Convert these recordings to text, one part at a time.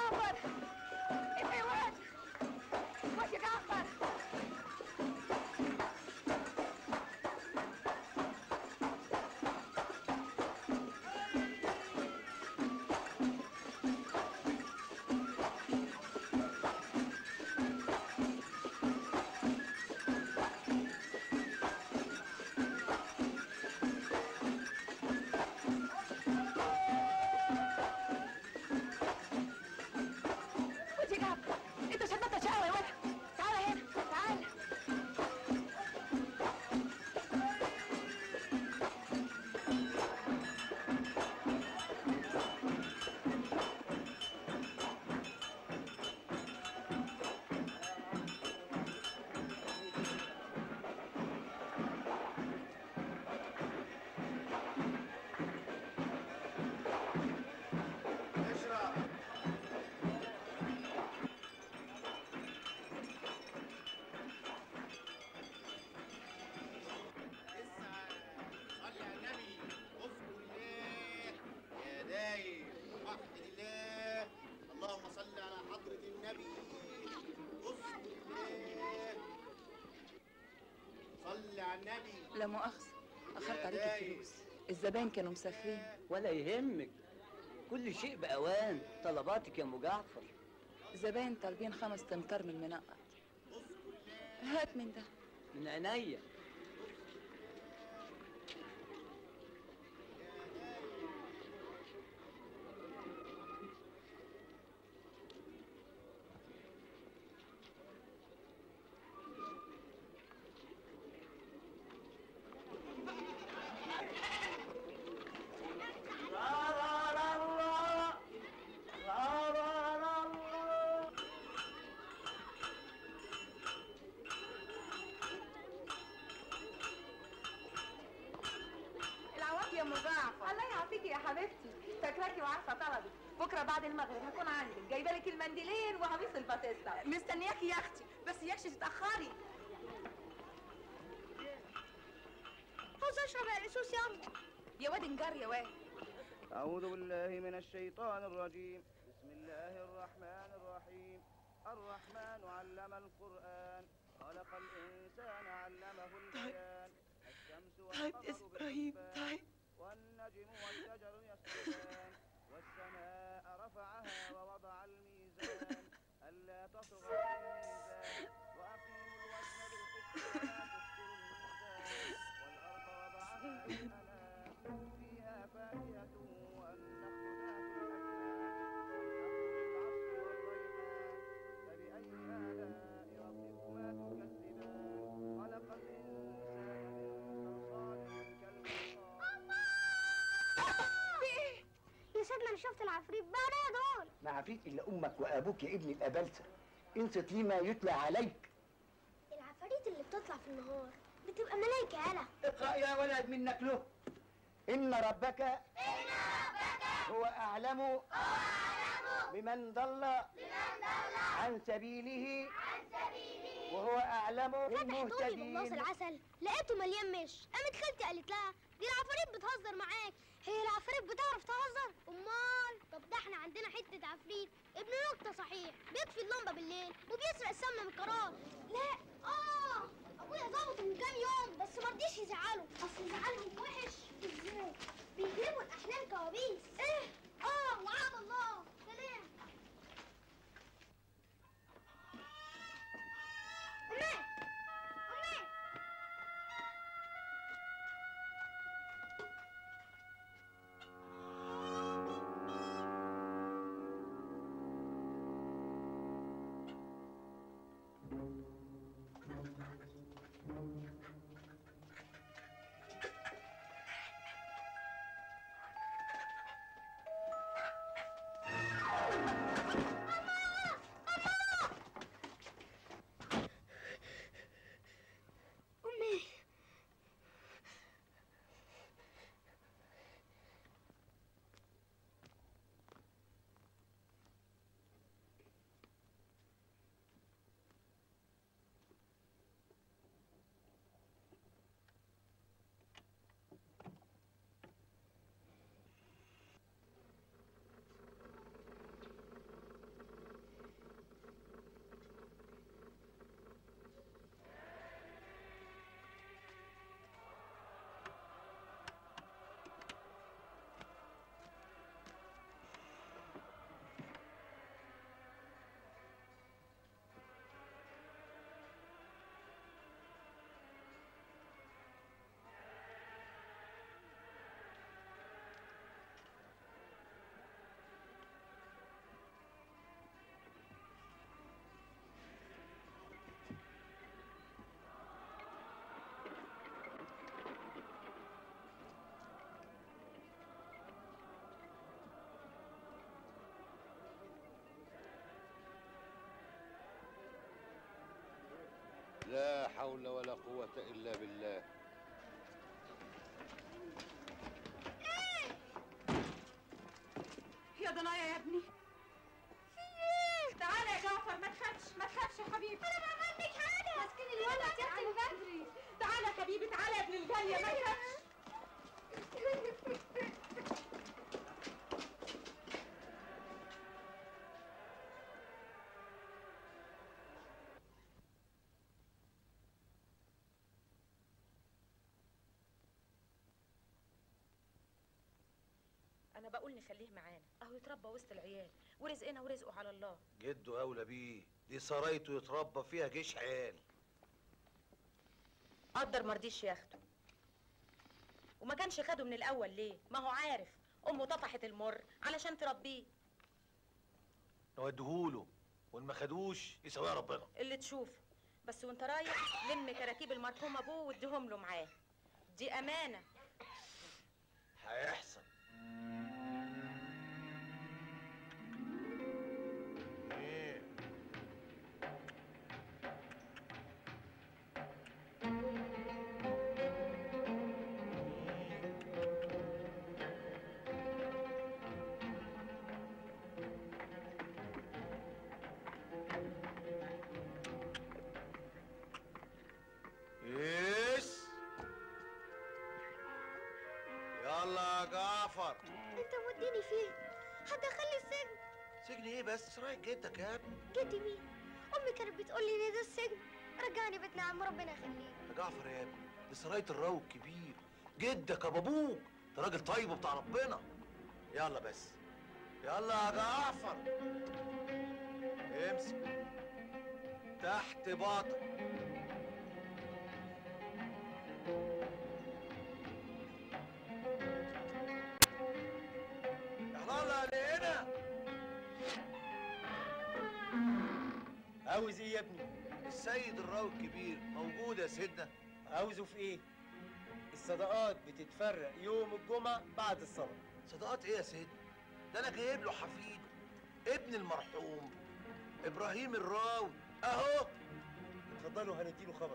جعفر انت يا واد واد يا جعفر واد يا جعفر انت شدتك شقوه يا ولد تعالى هنا تعالى اشرب لسه صلي على النبي اذكر الله يا دايم وحد الله اللهم صل على حضرة النبي اذكر الله صل على النبي لا مؤاخذة أخرت عليك الفلوس الزباين كانوا مسافرين ولا يهمك كل شيء بأوان طلباتك يا أم جعفر زباين طالبين خمس تمتار من المنقط هات من ده من عينيا العواقب يا ام جعفر الله يعافيكي يا حبيبتي فاكراكي وعارفه طلبي بكره بعد المغرب هكون عندك جايبه لك المنديلين وهبيص الباتيستا مستنياكي يا اختي بس ياكش تتاخري عاوز اشرب العسوس يا أمي. يا واد انجر يا واد أعوذ بالله من الشيطان الرجيم بسم الله الرحمن الرحيم الرحمن علم القرآن خلق الإنسان علمه البيان الشمس طيب والقمر يا إبراهيم، بحسبان طيب. والنجم والشجر يسجدان والسماء رفعها ووضع الميزان ألا تطغوا في الميزان وأقيموا الوزن بالقسط ولا تخسروا الميزان والأرض وضعها للأنام فيها فاكهة والنخل ذات الأكمام والنخل بالعصف والريحان فبأي آلاء ربكما تكذبان خلق الإنسان من صلصال كالفخار يا سيدنا انا شفت العفريت بقى انا دول ما عفيت الا امك وابوك يا ابن الابلسه انصت لما يتلى عليك العفاريت اللي بتطلع في النهار بتبقى ملايكة يالا اقرا يا ولد منك له ان ربك ان ربك هو اعلم هو اعلم بمن ضل بمن ضل عن سبيله عن سبيله وهو اعلم فتح طولي بمناص بالمهتدين العسل لقيته مليان مش قامت خالتي قالت لها دي العفاريت بتهزر معاك هي العفاريت بتعرف تهزر امال طب ده احنا عندنا حته عفريت ابن نكته صحيح بيطفي اللمبه بالليل وبيسرق السمنه من الكرار لا اه ابويا ظبطه من كام يوم بس ما رضيش يزعله اصل زعلهم وحش ازاي بيجيبوا الاحلام كوابيس ايه اه وعد الله سلام امي امي امي حول ولا قوة إلا بالله يا ضنايا يا ابني في ايه تعالى يا جعفر ما تخافش ما تخافش يا حبيبي انا ما عملتش حاجه ماسكين الولد يا اختي بدري تعالى يا حبيبي تعالى يا ابن الجاليه ما تخافش انا بقول نخليه معانا اهو يتربى وسط العيال ورزقنا ورزقه على الله جده اولى بيه دي سرايته يتربى فيها جيش عيال قدر مرضيش ياخده وما كانش خده من الاول ليه ما هو عارف امه طفحت المر علشان تربيه نوديهوله وان ما خدوش يسويها ربنا اللي تشوفه بس وانت رايح لم كراكيب المرحوم ابوه واديهم له معاه دي امانه هيحصل ايه يس يلا يا جعفر انت موديني فين هتدخلني السجن سجن ايه بس رايح جدك يا ابني جدي مين امي كانت بتقول لي ان ده السجن رجعني بيتنا يا عم ربنا يخليك يا جعفر يا ابني دي سراية الراو الكبير جدك ابو ابوك ده راجل طيب وبتاع ربنا يلا بس يلا يا جعفر امسك تحت باطن يلا هنا عاوز ايه يا ابني السيد الراوي الكبير موجود يا سيدنا عاوزه في ايه الصدقات بتتفرق يوم الجمعة بعد الصلاة صدقات ايه يا سيدنا ده انا جايب له حفيده ابن المرحوم ابراهيم الراوي اهو اتفضلوا هنديله خبر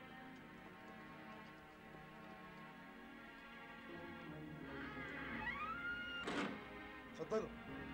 اتفضلوا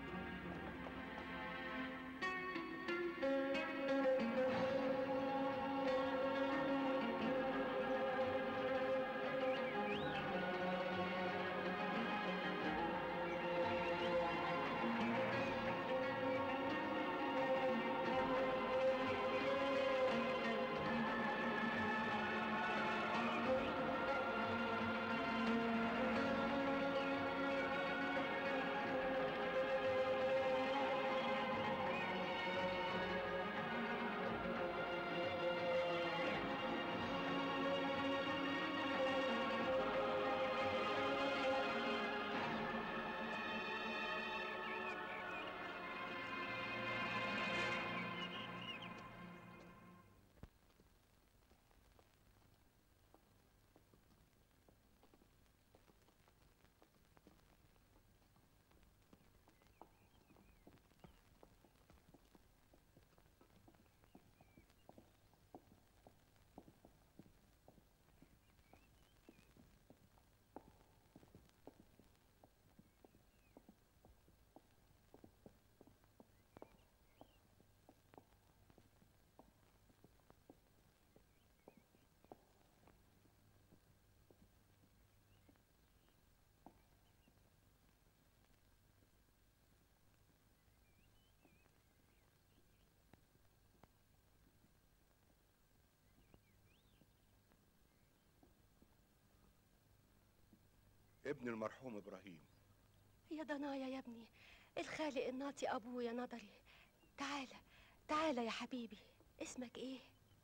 ابن المرحوم ابراهيم يا ضنايا يا ابني الخالق الناطي ابويا نظري تعالى تعالى يا حبيبي اسمك ايه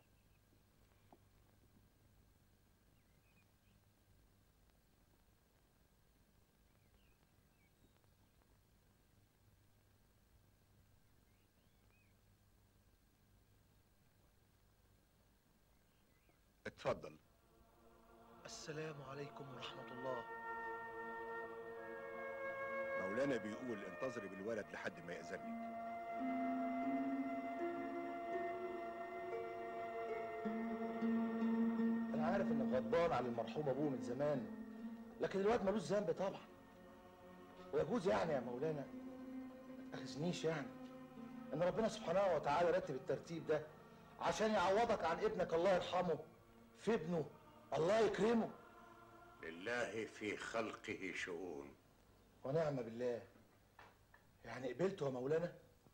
اتفضل السلام عليكم ورحمة الله مولانا بيقول انتظري بالولد لحد ما يأذن لك غضبان على المرحوم ابوه من زمان لكن الواد ملوش ذنب طبعا ويجوز يعني يا مولانا ما تاخذنيش يعني ان ربنا سبحانه وتعالى رتب الترتيب ده عشان يعوضك عن ابنك الله يرحمه في ابنه الله يكرمه لله في خلقه شؤون ونعم بالله يعني قبلته يا مولانا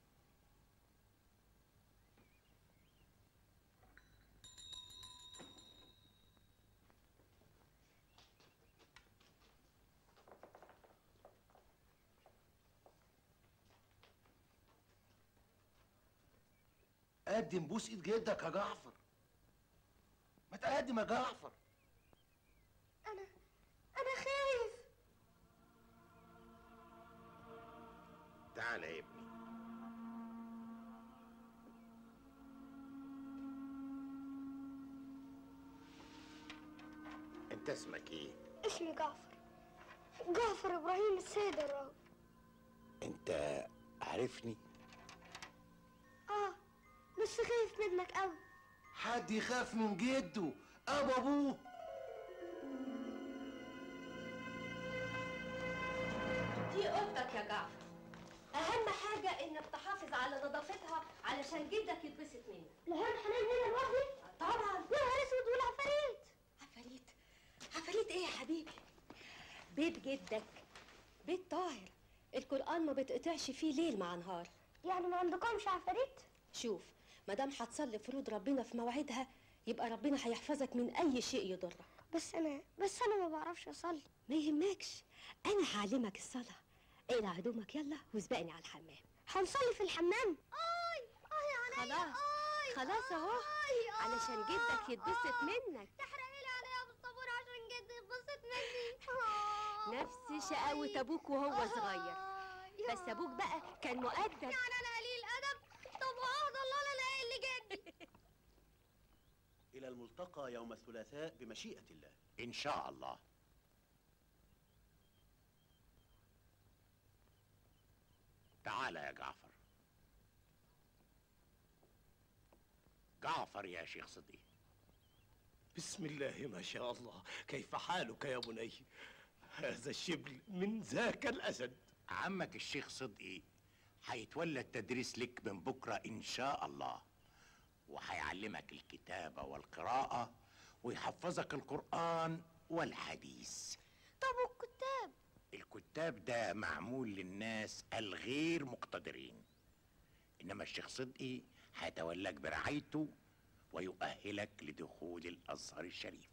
قدم بوس ايد جدك يا جعفر ما تقدم يا جعفر انا انا خايف تعال يا ابني انت اسمك ايه اسمي جعفر جعفر ابراهيم السيد الراوي انت عارفني اه بس خايف منك قوي حد يخاف من جده ابو ابوه دي اوضتك يا جعفر اهم حاجه انك تحافظ على نظافتها علشان جدك يتبسط منك لهان حنان هنا لوحدي طبعا يا نهار اسود والعفاريت عفاريت عفاريت ايه يا حبيبي بيت جدك بيت طاهر القرآن ما بتقطعش فيه ليل مع نهار يعني ما عندكمش عفاريت شوف ما دام هتصلي فروض ربنا في مواعيدها يبقى ربنا هيحفظك من اي شيء يضرك بس انا بس انا ما بعرفش اصلي ما يهمكش انا هعلمك الصلاه اقلع هدومك يلا وسبقني على الحمام هنصلي في الحمام اي اي عليا خلاص خلاص اهو علشان جدك يتبسط منك تحرقي لي عليا بالصبور عشان جدي يتبسط مني نفس شقاوة ابوك وهو صغير بس ابوك بقى كان مؤدب يعني انا قليل ادب طب وعهد الله لا انا اللي جدي إلى الملتقى يوم الثلاثاء بمشيئة الله ان شاء الله تعال يا جعفر جعفر يا شيخ صديق بسم الله ما شاء الله كيف حالك يا بني هذا الشبل من ذاك الأسد عمك الشيخ صدقي هيتولى التدريس لك من بكرة إن شاء الله وهيعلمك الكتابة والقراءة ويحفظك القرآن والحديث طب والكتاب الكتاب ده معمول للناس الغير مقتدرين إنما الشيخ صدقي هيتولاك برعايته ويؤهلك لدخول الأزهر الشريف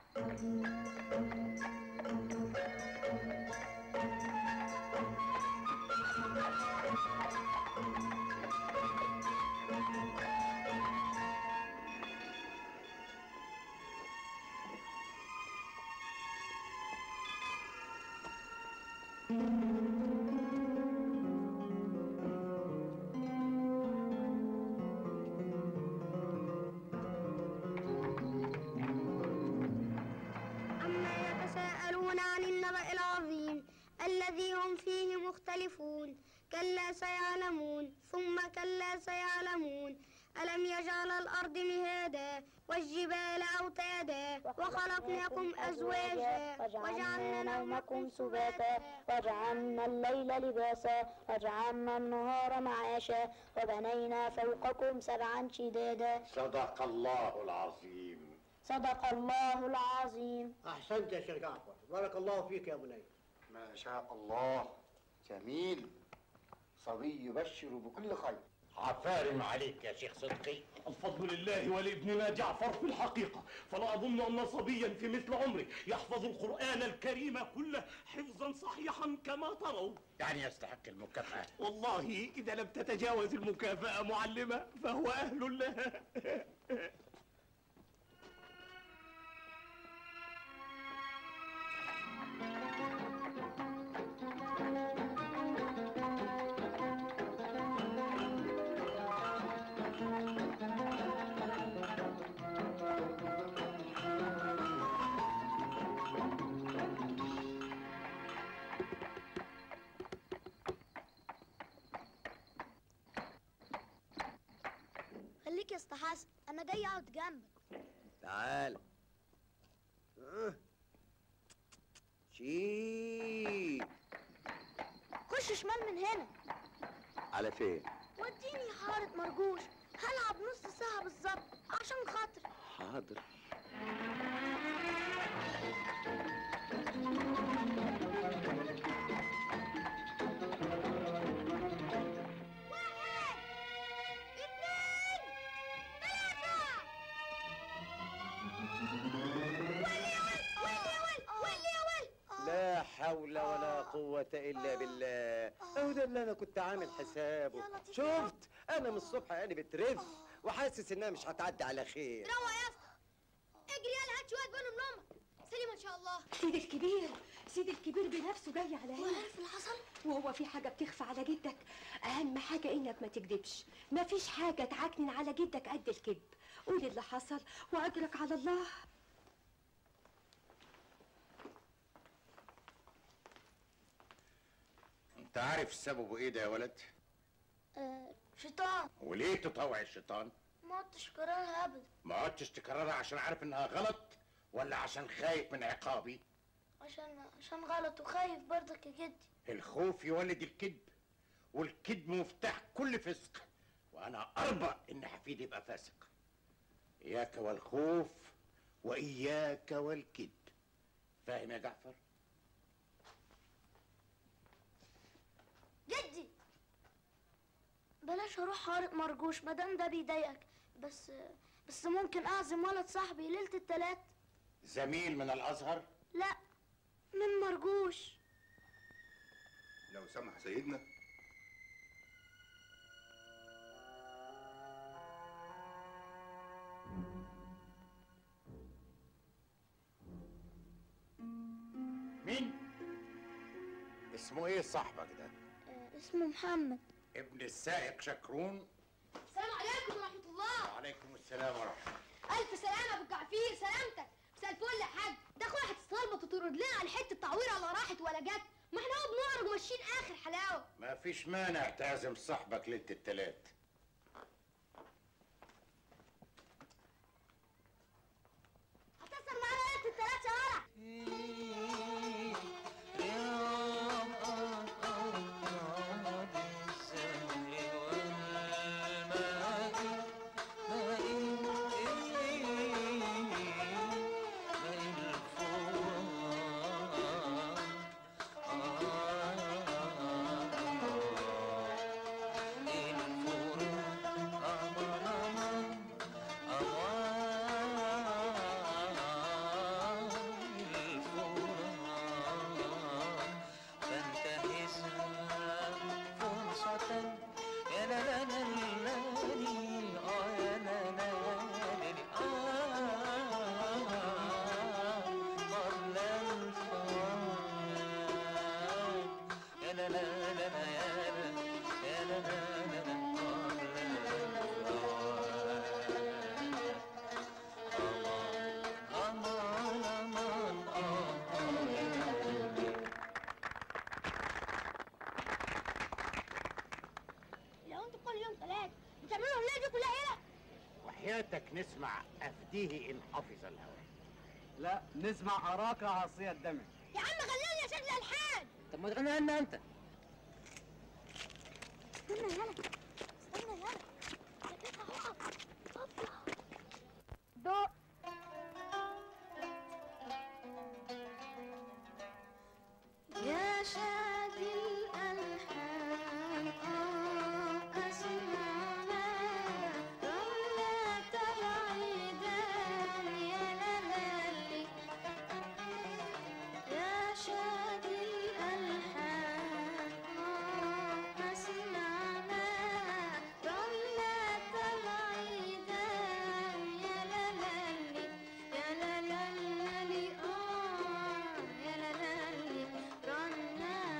عما يتساءلون عن النبأ العظيم الذي هم فيه مختلفون كلا سيعلمون ثم كلا سيعلمون ألم يجعل الأرض مهادا والجبال أوتادا وخلقناكم أزواجا وجعلنا نومكم سباتا وجعلنا الليل لباسا وجعلنا النهار معاشا وبنينا فوقكم سبعا شدادا صدق الله العظيم صدق الله العظيم احسنت يا شيخ جعفر بارك الله فيك يا بني ما شاء الله جميل صبي يبشر بكل خير عفارم عليك يا شيخ صدقي الفضل لله ولابننا جعفر في الحقيقة فلا أظن أن صبيا في مثل عمري يحفظ القرآن الكريم كله حفظا صحيحا كما تروا يعني يستحق المكافأة والله إذا لم تتجاوز المكافأة معلمة فهو أهل لها خليك يا اسطى حسن انا جاي اقعد جنبك تعال شيل خش شمال من هنا على فين وديني حارة مرجوش هلعب نص ساعة بالظبط عشان خاطر حاضر لا حول ولا قوة إلا بالله هو ده اللي أنا كنت عامل حسابه شفت أنا من الصبح أنا بترف وحاسس إنها مش هتعدي على خير روق يا اسطى اجري يلا هات شوية بينهم لامك سليم ان شاء الله سيد الكبير سيد الكبير بنفسه جاي على هنا وعارف اللي حصل وهو في حاجة بتخفى على جدك أهم حاجة إنك ما تكذبش مفيش حاجة تعكنن على جدك قد الكذب قول اللي حصل وأجرك على الله انت عارف سببه ايه ده يا ولد آه شيطان وليه تطوع الشيطان ما عدتش كررها ابدا ما عدتش تكررها عشان عارف انها غلط ولا عشان خايف من عقابي عشان عشان غلط وخايف برضك يا جدي الخوف يولد الكذب والكذب مفتاح كل فسق وانا اربى ان حفيدي يبقى فاسق اياك والخوف واياك والكذب فاهم يا جعفر جدي بلاش اروح حارة مرجوش مادام ده بيضايقك بس بس ممكن اعزم ولد صاحبي ليلة التلات زميل من الازهر لا من مرجوش لو سمح سيدنا مين اسمه ايه صاحبك ده آه اسمه محمد ابن السائق شكرون السلام عليكم ورحمة الله وعليكم السلام ورحمه ألف سلامة أبو الجعفير سلامتك مساء الفل يا حاج ده أخويا هتستلبط وترد لنا على حتة تعويرة لا راحت ولا جت ما احنا اهو بنعرج وماشيين آخر حلاوة ما فيش مانع تعزم صاحبك ليله التلات هتسهر معانا ليلة التلات يا ورع لو انتوا كل يوم تلات بتعملوا الليلة دي كلها هنا وحياتك نسمع افديه ان حفظ الهوى لا نسمع أراك عاصية الدم يا عم خلينا يا شكل الحاج طب ما تغني لنا انت استنى يلا استنى يلا شكلها هقع اطلع دق يا شادي الألحان آه أسمعنا رملة العيدان يا لالي يا شادي الألحان آه أسمعنا رملة العيدان يا لالي يا لالي آه يا لالي رنا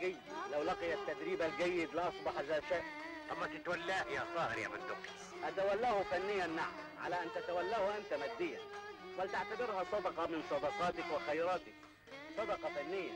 الخارجية لو لقي التدريب الجيد لأصبح ذا شأن أما تتولاه يا طاهر يا بندقي أتولاه فنيا نعم على أن تتولاه أنت ماديا ولتعتبرها صدقة من صدقاتك وخيراتك صدقة فنية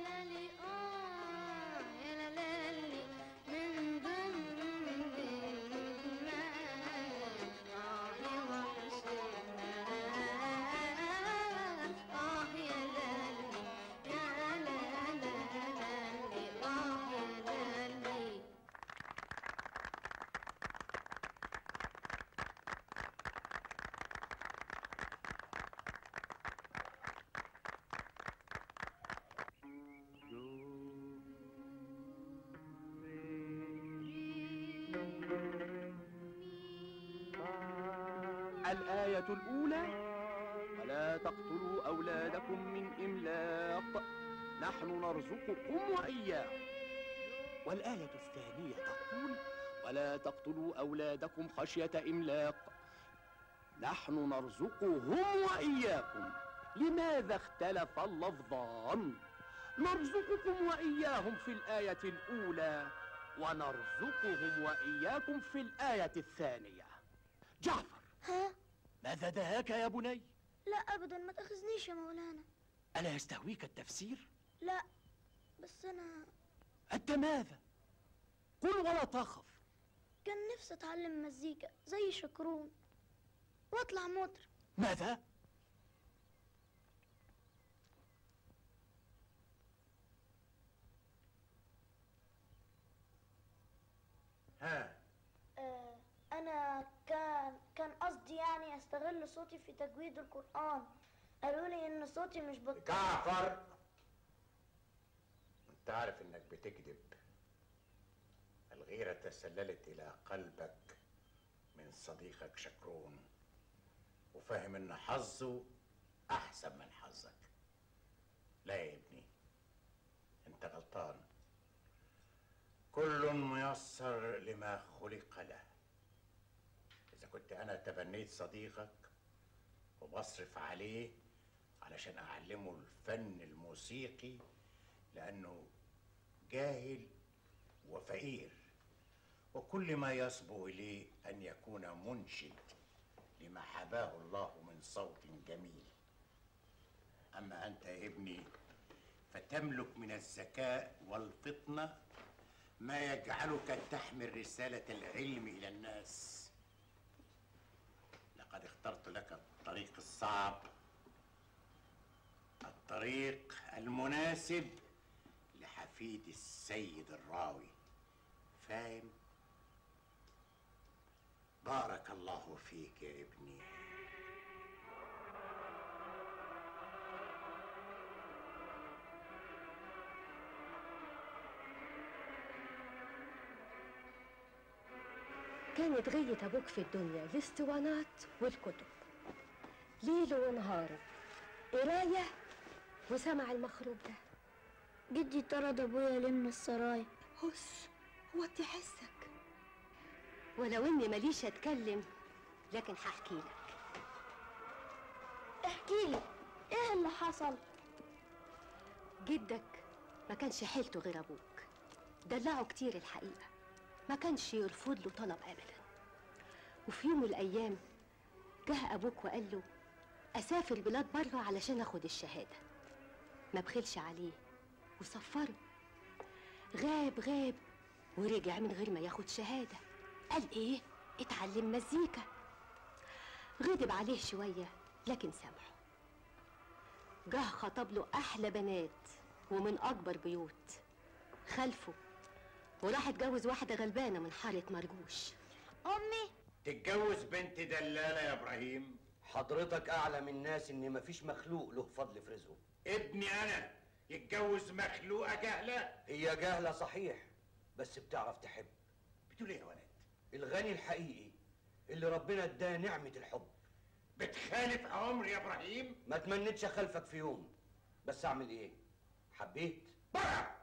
الآية الأولى ولا تقتلوا أولادكم من إملاق نحن نرزقكم وإياهم والآية الثانية تقول ولا تقتلوا أولادكم خشية إملاق نحن نرزقهم وإياكم لماذا اختلف اللفظان نرزقكم وإياهم في الآية الأولى ونرزقهم وإياكم في الآية الثانية جعفر ها ماذا دهاك يا بني؟ لا ابدا ما تاخذنيش يا مولانا ألا يستهويك التفسير؟ لا بس انا أنت ماذا؟ قل ولا تخف كان نفسي اتعلم مزيكا زي شكرون واطلع مطرب ماذا؟ ها آه انا كان كان قصدي يعني استغل صوتي في تجويد القرآن قالوا لي ان صوتي مش بط... جعفر انت عارف انك بتكذب الغيرة تسللت الى قلبك من صديقك شكرون وفاهم ان حظه احسن من حظك لا يا ابني انت غلطان كل ميسر لما خلق له اذا كنت انا تبنيت صديقك وبصرف عليه علشان اعلمه الفن الموسيقي لانه جاهل وفقير وكل ما يصبو اليه ان يكون منشد لما حباه الله من صوت جميل اما انت يا ابني فتملك من الذكاء والفطنه ما يجعلك تحمل رساله العلم الى الناس لقد اخترت لك الطريق الصعب الطريق المناسب لحفيد السيد الراوي فاهم بارك الله فيك يا ابني كانت غية أبوك في الدنيا الاسطوانات والكتب ليله ونهاره قراية وسمع المخروج ده جدي طرد ابويا ليه من السرايا هس هو حسك ولو اني ماليش اتكلم لكن هحكي لك احكي لي ايه اللي حصل جدك ما كانش حيلته غير ابوك دلعه كتير الحقيقه ما كانش يرفض له طلب ابدا وفي يوم من الايام جه ابوك وقال له اسافر بلاد بره علشان اخد الشهاده ما بخلش عليه وصفره غاب غاب ورجع من غير ما ياخد شهاده قال ايه اتعلم مزيكا غضب عليه شويه لكن سامحه جه خطب له احلى بنات ومن اكبر بيوت خلفه وراح اتجوز واحده غلبانه من حاره مرجوش امي تتجوز بنت دلالة يا ابراهيم حضرتك اعلم الناس ان مفيش مخلوق له فضل في رزقه ابني انا يتجوز مخلوقة جهلة هي جاهله صحيح بس بتعرف تحب بتقول ايه يا ولد الغني الحقيقي اللي ربنا اداه نعمه الحب بتخالف عمري يا ابراهيم ما تمنيتش اخلفك في يوم بس اعمل ايه حبيت بره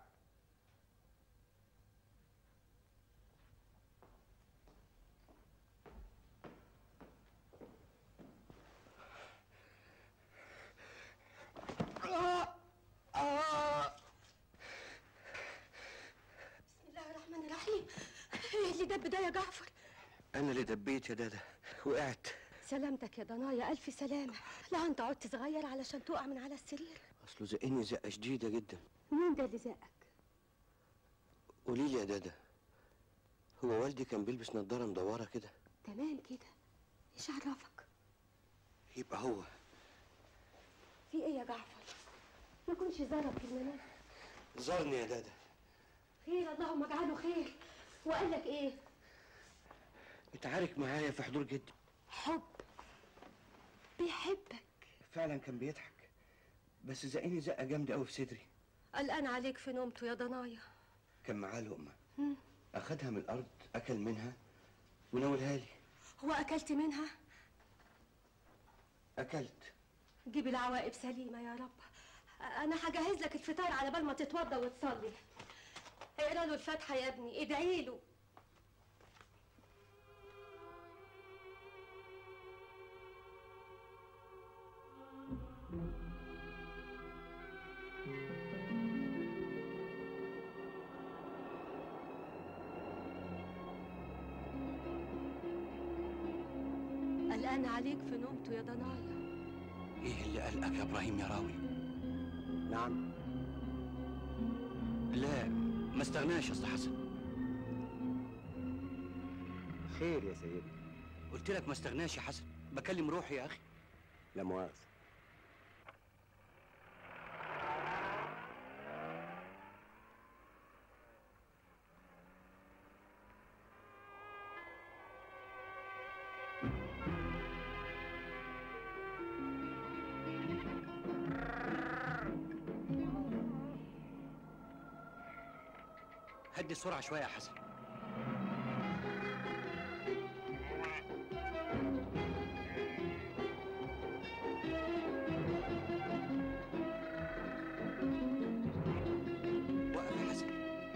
الدب ده يا جعفر انا اللي دبيت يا دادا وقعت سلامتك يا ضنايا الف سلامه لا انت عدت صغير علشان تقع من على السرير اصله زقني زقه شديده جدا مين ده اللي زقك قولي لي يا دادا هو والدي كان بيلبس نضاره مدوره كده تمام كده ايش عرفك يبقى هو في ايه يا جعفر ما يكونش ضرب في المنام زارني يا دادا خير اللهم اجعله خير وقال لك ايه اتعارك معايا في حضور جدي حب بيحبك فعلا كان بيضحك بس زقني زقه جامده قوي في صدري قلقان عليك في نومته يا ضنايا كان معاه لقمه مم. اخدها من الارض اكل منها وناولها لي هو اكلت منها اكلت جيب العواقب سليمه يا رب انا هجهز لك الفطار على بال ما تتوضى وتصلي اقرا له الفاتحه يا ابني ادعي له قلقان عليك في نومته يا ضنايا ايه اللي قلقك يا ابراهيم يا راوي نعم لا ما استغناش يا اسطى حسن خير يا سيدي قلت لك ما استغناش يا حسن بكلم روحي يا اخي لا مؤاخذة هدي السرعه شويه يا حسن وقف يا حسن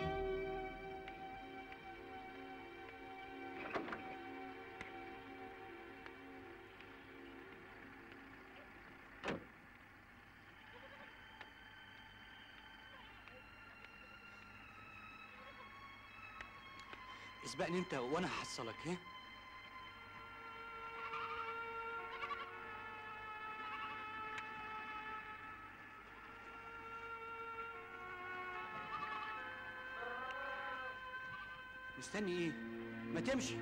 اسبقني انت وانا هحصلك ايه مستني ايه ما تمشي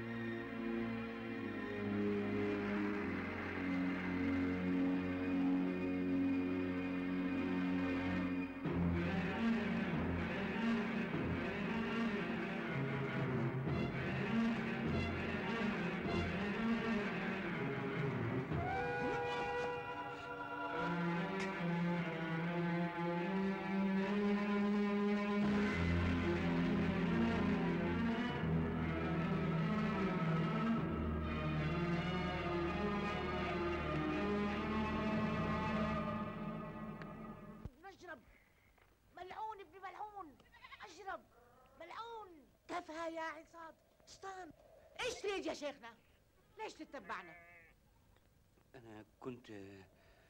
نشرب ملعون ابن ملعون اشرب ملعون تفهه يا عصاد شطان ايش تريد يا شيخنا ليش تتبعنا انا كنت آه،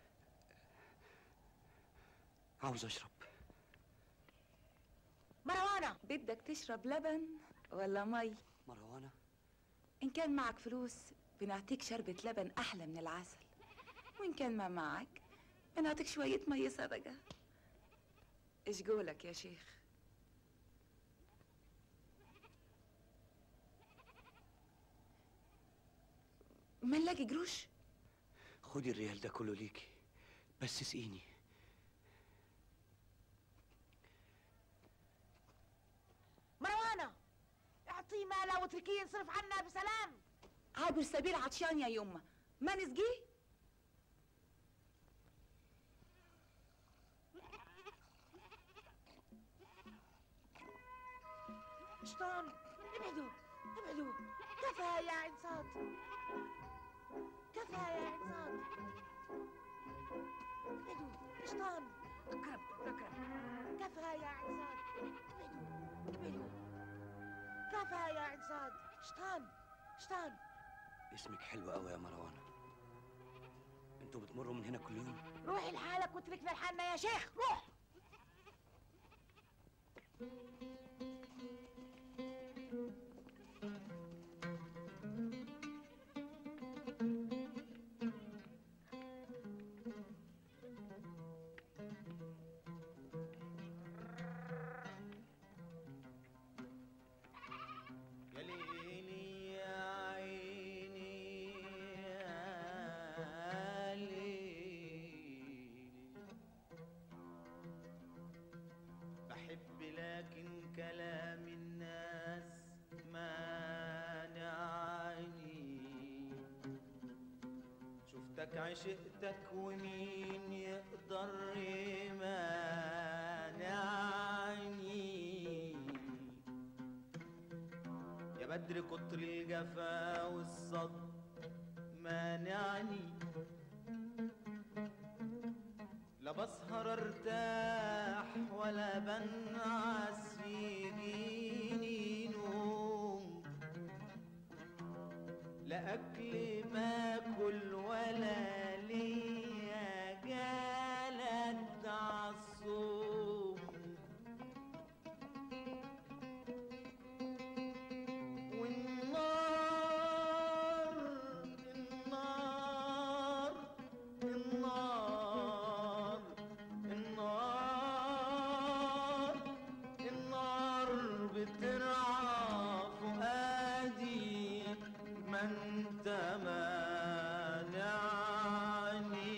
عاوز اشرب مروانة بدك تشرب لبن ولا مي مروانة إن كان معك فلوس بنعطيك شربة لبن أحلى من العسل وإن كان ما معك بنعطيك شوية مية صدقة إيش قولك يا شيخ ما نلاقي قروش خدي الريال ده كله ليكي بس اسقيني مروانة اعطيه ماله واتركيه ينصرف عنا بسلام عابر سبيل عطشان يا يمه ما نسقيه شطان ابعدوا ابعدوا كفى يا عصاد كفى يا عصاد ابعدوا شطان اقرب اقرب كفى يا عصاد ابعدوا ابعدوا كفى يا عصاد شطان شطان اسمك حلو قوي يا مروانة انتوا بتمروا من هنا كل يوم روحي لحالك واتركنا لحالنا يا شيخ روح عشقتك ومين يقدر يمانعني يا بدر كتر الجفا والصد مانعني لا بسهر ارتاح ولا بنعس يجيني نوم لا اكل باكل ولا ليا جالت عالصوم والنار النار النار النار النار بترعى فؤادي ما انت مانعني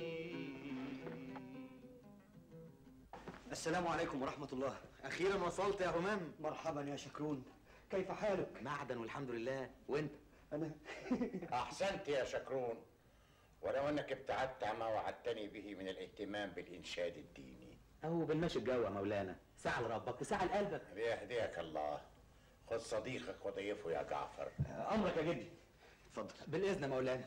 السلام عليكم ورحمة الله اخيرا وصلت يا همام مرحبا يا شكرون كيف حالك؟ معدن والحمد لله وانت أنا أحسنت يا شكرون ولو أنك ابتعدت عما وعدتني به من الاهتمام بالإنشاد الديني اهو بالمشي الجو يا مولانا ساعة لربك وساعة لقلبك ليهديك الله خذ صديقك وضيفه يا جعفر امرك يا جدي اتفضل بالاذن يا مولانا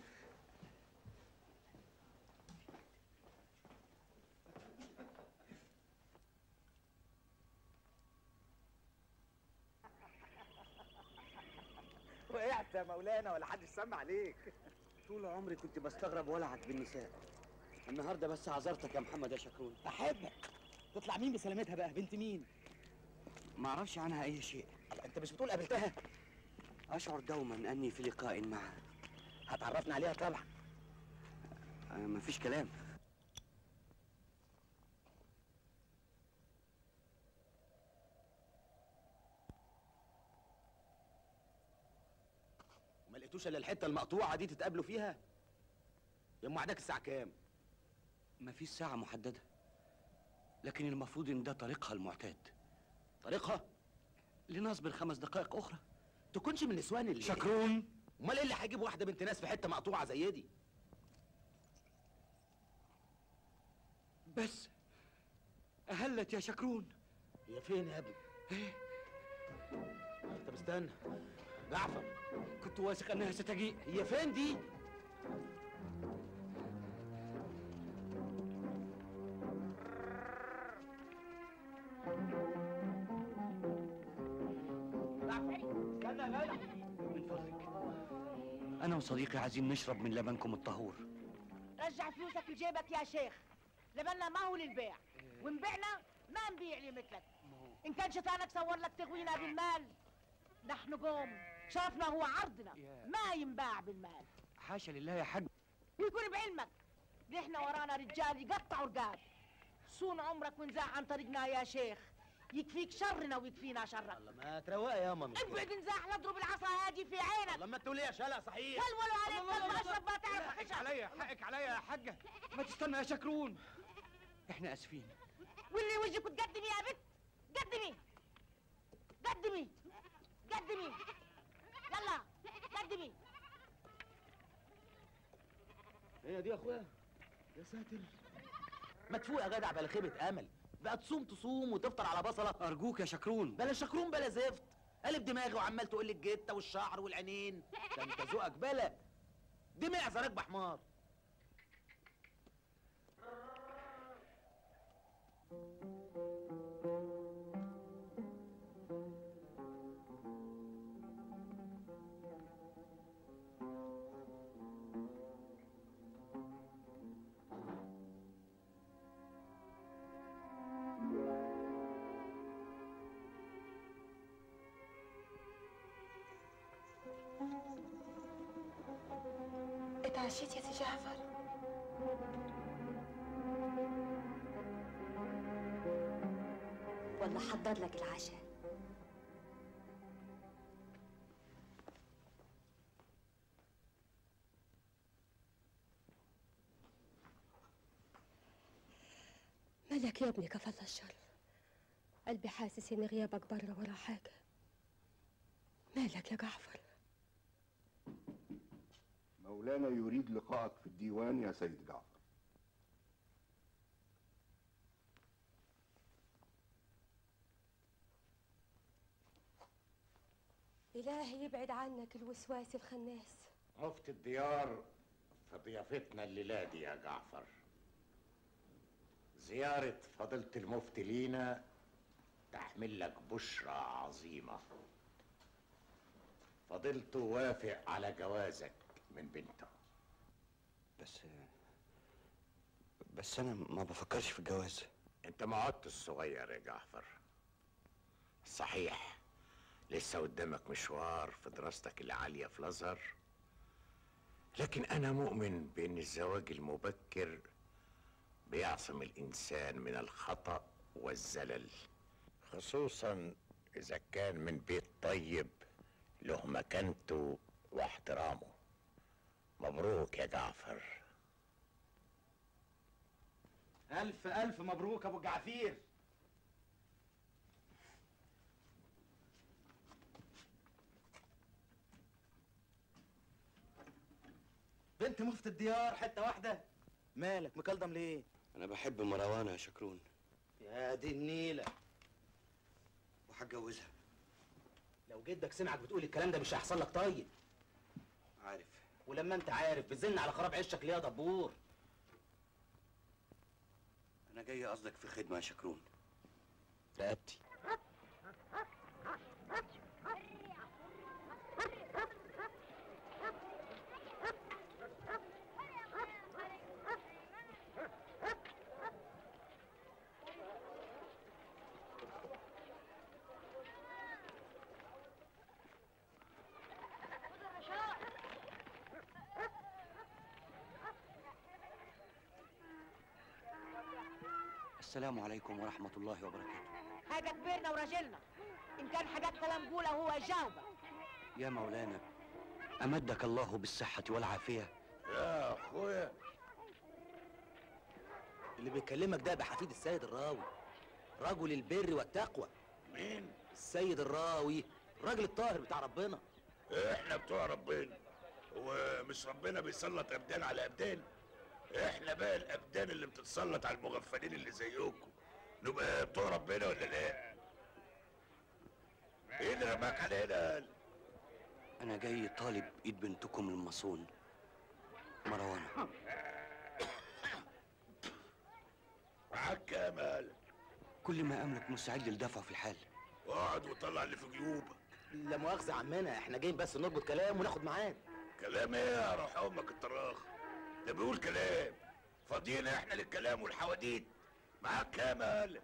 وقعت يا مولانا ولا حد سمع عليك طول عمري كنت بستغرب ولعك بالنساء النهارده بس عذرتك يا محمد يا شكرون احبك تطلع مين بسلامتها بقى بنت مين ما اعرفش عنها اي شيء انت مش بتقول قابلتها اشعر دوما اني في لقاء معها هتعرفنا عليها طبعا آه، مفيش كلام وما لقيتوش الا الحته المقطوعه دي تتقابلوا فيها يا ام عداك الساعه كام مفيش ساعة محددة لكن المفروض ان ده طريقها المعتاد طريقها لنصبر خمس دقائق اخرى تكونش من النسوان اللي شكرون امال ايه اللي هيجيب واحده بنت ناس في حته مقطوعه زي دي بس اهلت يا شكرون هي فين يا ابني طب استنى جعفر كنت واثق انها ستجيء هي فين دي انا وصديقي عايزين نشرب من لبنكم الطهور رجع فلوسك لجيبك يا شيخ لبنا ما هو للبيع وان بعنا ما نبيع لمثلك ان كان شيطانك صور لك تغوينا بالمال نحن قوم شرفنا هو عرضنا ما ينباع بالمال حاشا لله يا حاج ويكون بعلمك نحن ورانا رجال يقطعوا رقاب صون عمرك وانزاع عن طريقنا يا شيخ يكفيك شرنا ويكفينا شرك ما تروقي يا ماما ابعد انزاح لاضرب العصا هاجي في عينك لما تقول يا شلا صحيح ولولوا عليك كلب اشرب ما تعرف حقك عليا حقك عليا يا حاجة ما تستنى يا شكرون احنا اسفين واللي وجهك تقدمي يا بنت قدمي قدمي قدمي يلا قدمي هي دي يا اخويا يا ساتر ما تفوق يا جدع بلا خيبه امل بقى تصوم تصوم وتفطر على بصله ارجوك يا شكرون بلا شكرون بلا زفت قلب دماغي وعمال تقول لي الجته والشعر والعينين ده انت ذوقك بلا دي معزه راكبه حمار اتعشيت يا سي جعفر والله حضر لك العشاء مالك يا ابني كفل الشر قلبي حاسس ان غيابك بره ولا حاجه مالك يا جعفر مولانا يريد لقائك في الديوان يا سيد جعفر إلهي يبعد عنك الوسواس الخناس مفتي الديار في ضيافتنا الليلة دي يا جعفر زيارة فضيلة المفتي لينا تحمل لك بشرى عظيمة فضيلته وافق على جوازك من بنته بس بس انا ما بفكرش في الجواز انت ما عدت الصغير يا جعفر صحيح لسه قدامك مشوار في دراستك العالية في الأزهر لكن أنا مؤمن بأن الزواج المبكر بيعصم الإنسان من الخطأ والزلل خصوصا إذا كان من بيت طيب له مكانته واحترامه مبروك يا جعفر ألف ألف مبروك أبو جعفير بنت مفتي الديار حتة واحدة مالك مكلضم ليه؟ انا بحب مروان يا شكرون يا دي النيلة وهتجوزها لو جدك سمعك بتقول الكلام ده مش هيحصل لك طيب عارف ولما انت عارف بتزن على خراب عشك ليه يا دبور انا جاي قصدك في خدمه يا شكرون رقبتي السلام عليكم ورحمه الله وبركاته حاجة كبرنا وراجلنا إن كان حاجات كلام قولة هو يجاوبك يا مولانا امدك الله بالصحه والعافيه يا أخويا اللي بيكلمك ده بحفيد السيد الراوي رجل البر والتقوى مين؟ السيد الراوي الراجل الطاهر بتاع ربنا احنا بتوع ربنا هو مش ربنا بيسلط ابدان على ابدان احنا بقى الابدان اللي بتتسلط على المغفلين اللي زيكم نبقى بتوع ربنا ولا لا ايه اللي رماك علينا انا جاي طالب ايد بنتكم المصون مروان معاك كمال كل ما املك مستعد لدفعه في الحال اقعد وطلع اللي في جيوبك لا مؤاخذة عمنا احنا جايين بس نربط كلام وناخد ميعاد كلام ايه يا روح امك الطراخ ده بيقول كلام فاضيين احنا للكلام والحواديت معاك كمال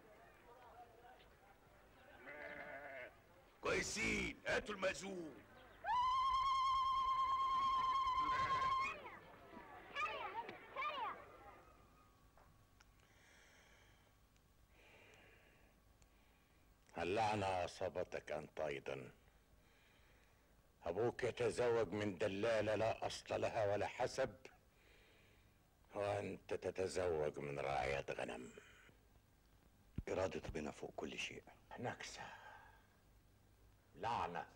كويسين هاتوا المأذون اللعنة أصابتك أنت أيضا أبوك يتزوج من دلالة لا أصل لها ولا حسب وأنت تتزوج من راعية غنم إرادة ربنا فوق كل شيء نكسة لعنة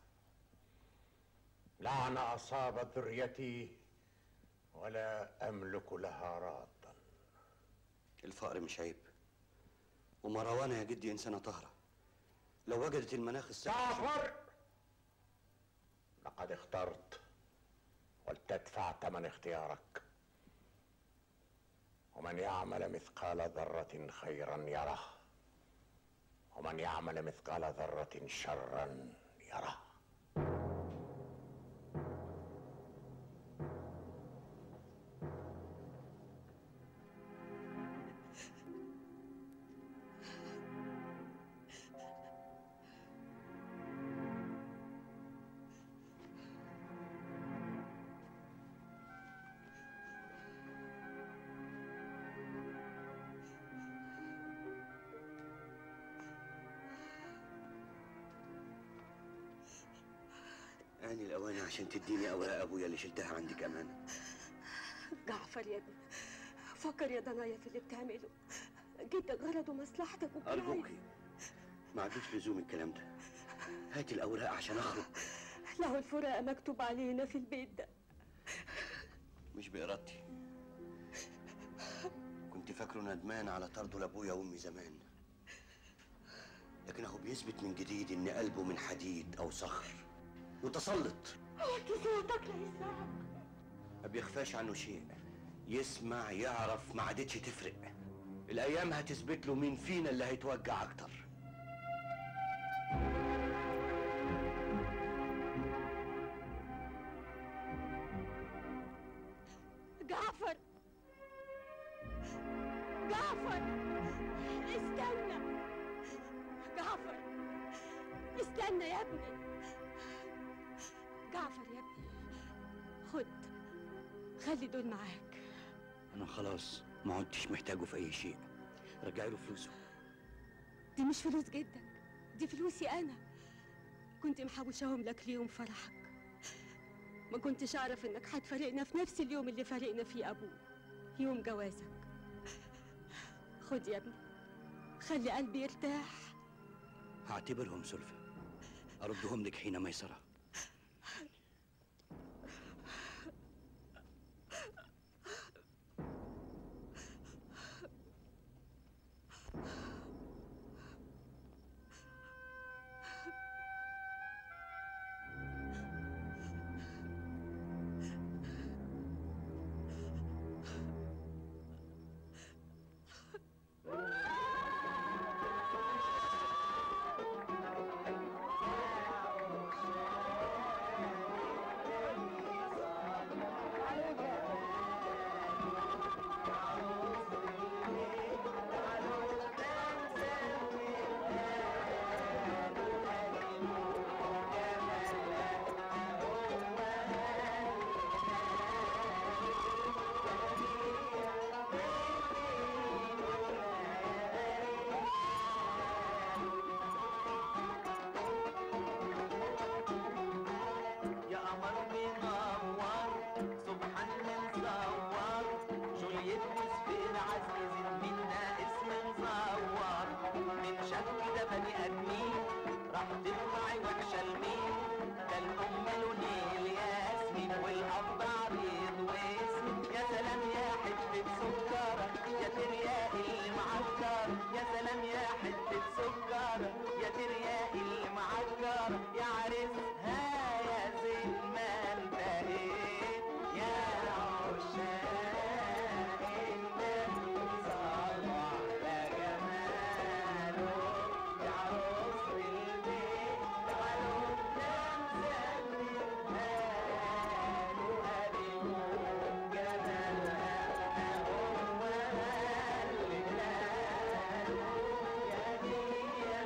لعنة أصابت ذريتي ولا أملك لها رادا الفقر مش عيب ومروانة يا جدي إنسانة طاهرة لو وجدت المناخ الصحي جعفر لقد اخترت ولتدفع ثمن اختيارك ومن يعمل مثقال ذرة خيرا يره ومن يعمل مثقال ذرة شرا يره آني الأوان عشان تديني أوراق أبويا اللي شلتها عندك أمانة جعفر يا ابني فكر يا ضنايا في اللي بتعمله جدك غرضه مصلحتك وكل أرجوكي ما عندوش لزوم الكلام ده هاتي الأوراق عشان أخرج له الفراق مكتوب علينا في البيت ده مش بإرادتي كنت فاكره ندمان على طرده لأبويا وأمي زمان لكن أهو بيثبت من جديد إن قلبه من حديد أو صخر متسلط وطي صوتك لإسراء ما بيخفاش عنه شيء يسمع يعرف ما عادتش تفرق الأيام هتثبت له مين فينا اللي هيتوجع أكتر جعفر جعفر استنى جعفر استنى يا ابني جعفر يا ابني خد خلي دول معاك أنا خلاص ما عدتش محتاجه في أي شيء رجعي له فلوسه دي مش فلوس جدك دي فلوسي انا كنت محوشاهم لك ليوم فرحك ما كنتش اعرف انك هتفارقنا في نفس اليوم اللي فارقنا فيه ابوك يوم جوازك خد يا ابني خلي قلبي يرتاح هعتبرهم سلفة أردهم لك حين ميسرة يا قمر منور سبحان مصور جولييت وسفين عزيز منا اسم مزور من شك ده بني ادمين راح تطلعي وحشه لمين ده الام لونيل ياسمين والاب عريض واسم يا سلام يا حته سكر يا ترياق اللي معكر يا سلام يا حته سكر يا ترياق اللي معكر يا عريسها يا زين ما انتهيت يا عشاق النبي صلوا على جماله يا عروس البيت تعالوا نسلم هانوا هديكم جمالها هو اللي كانوا يا دنيا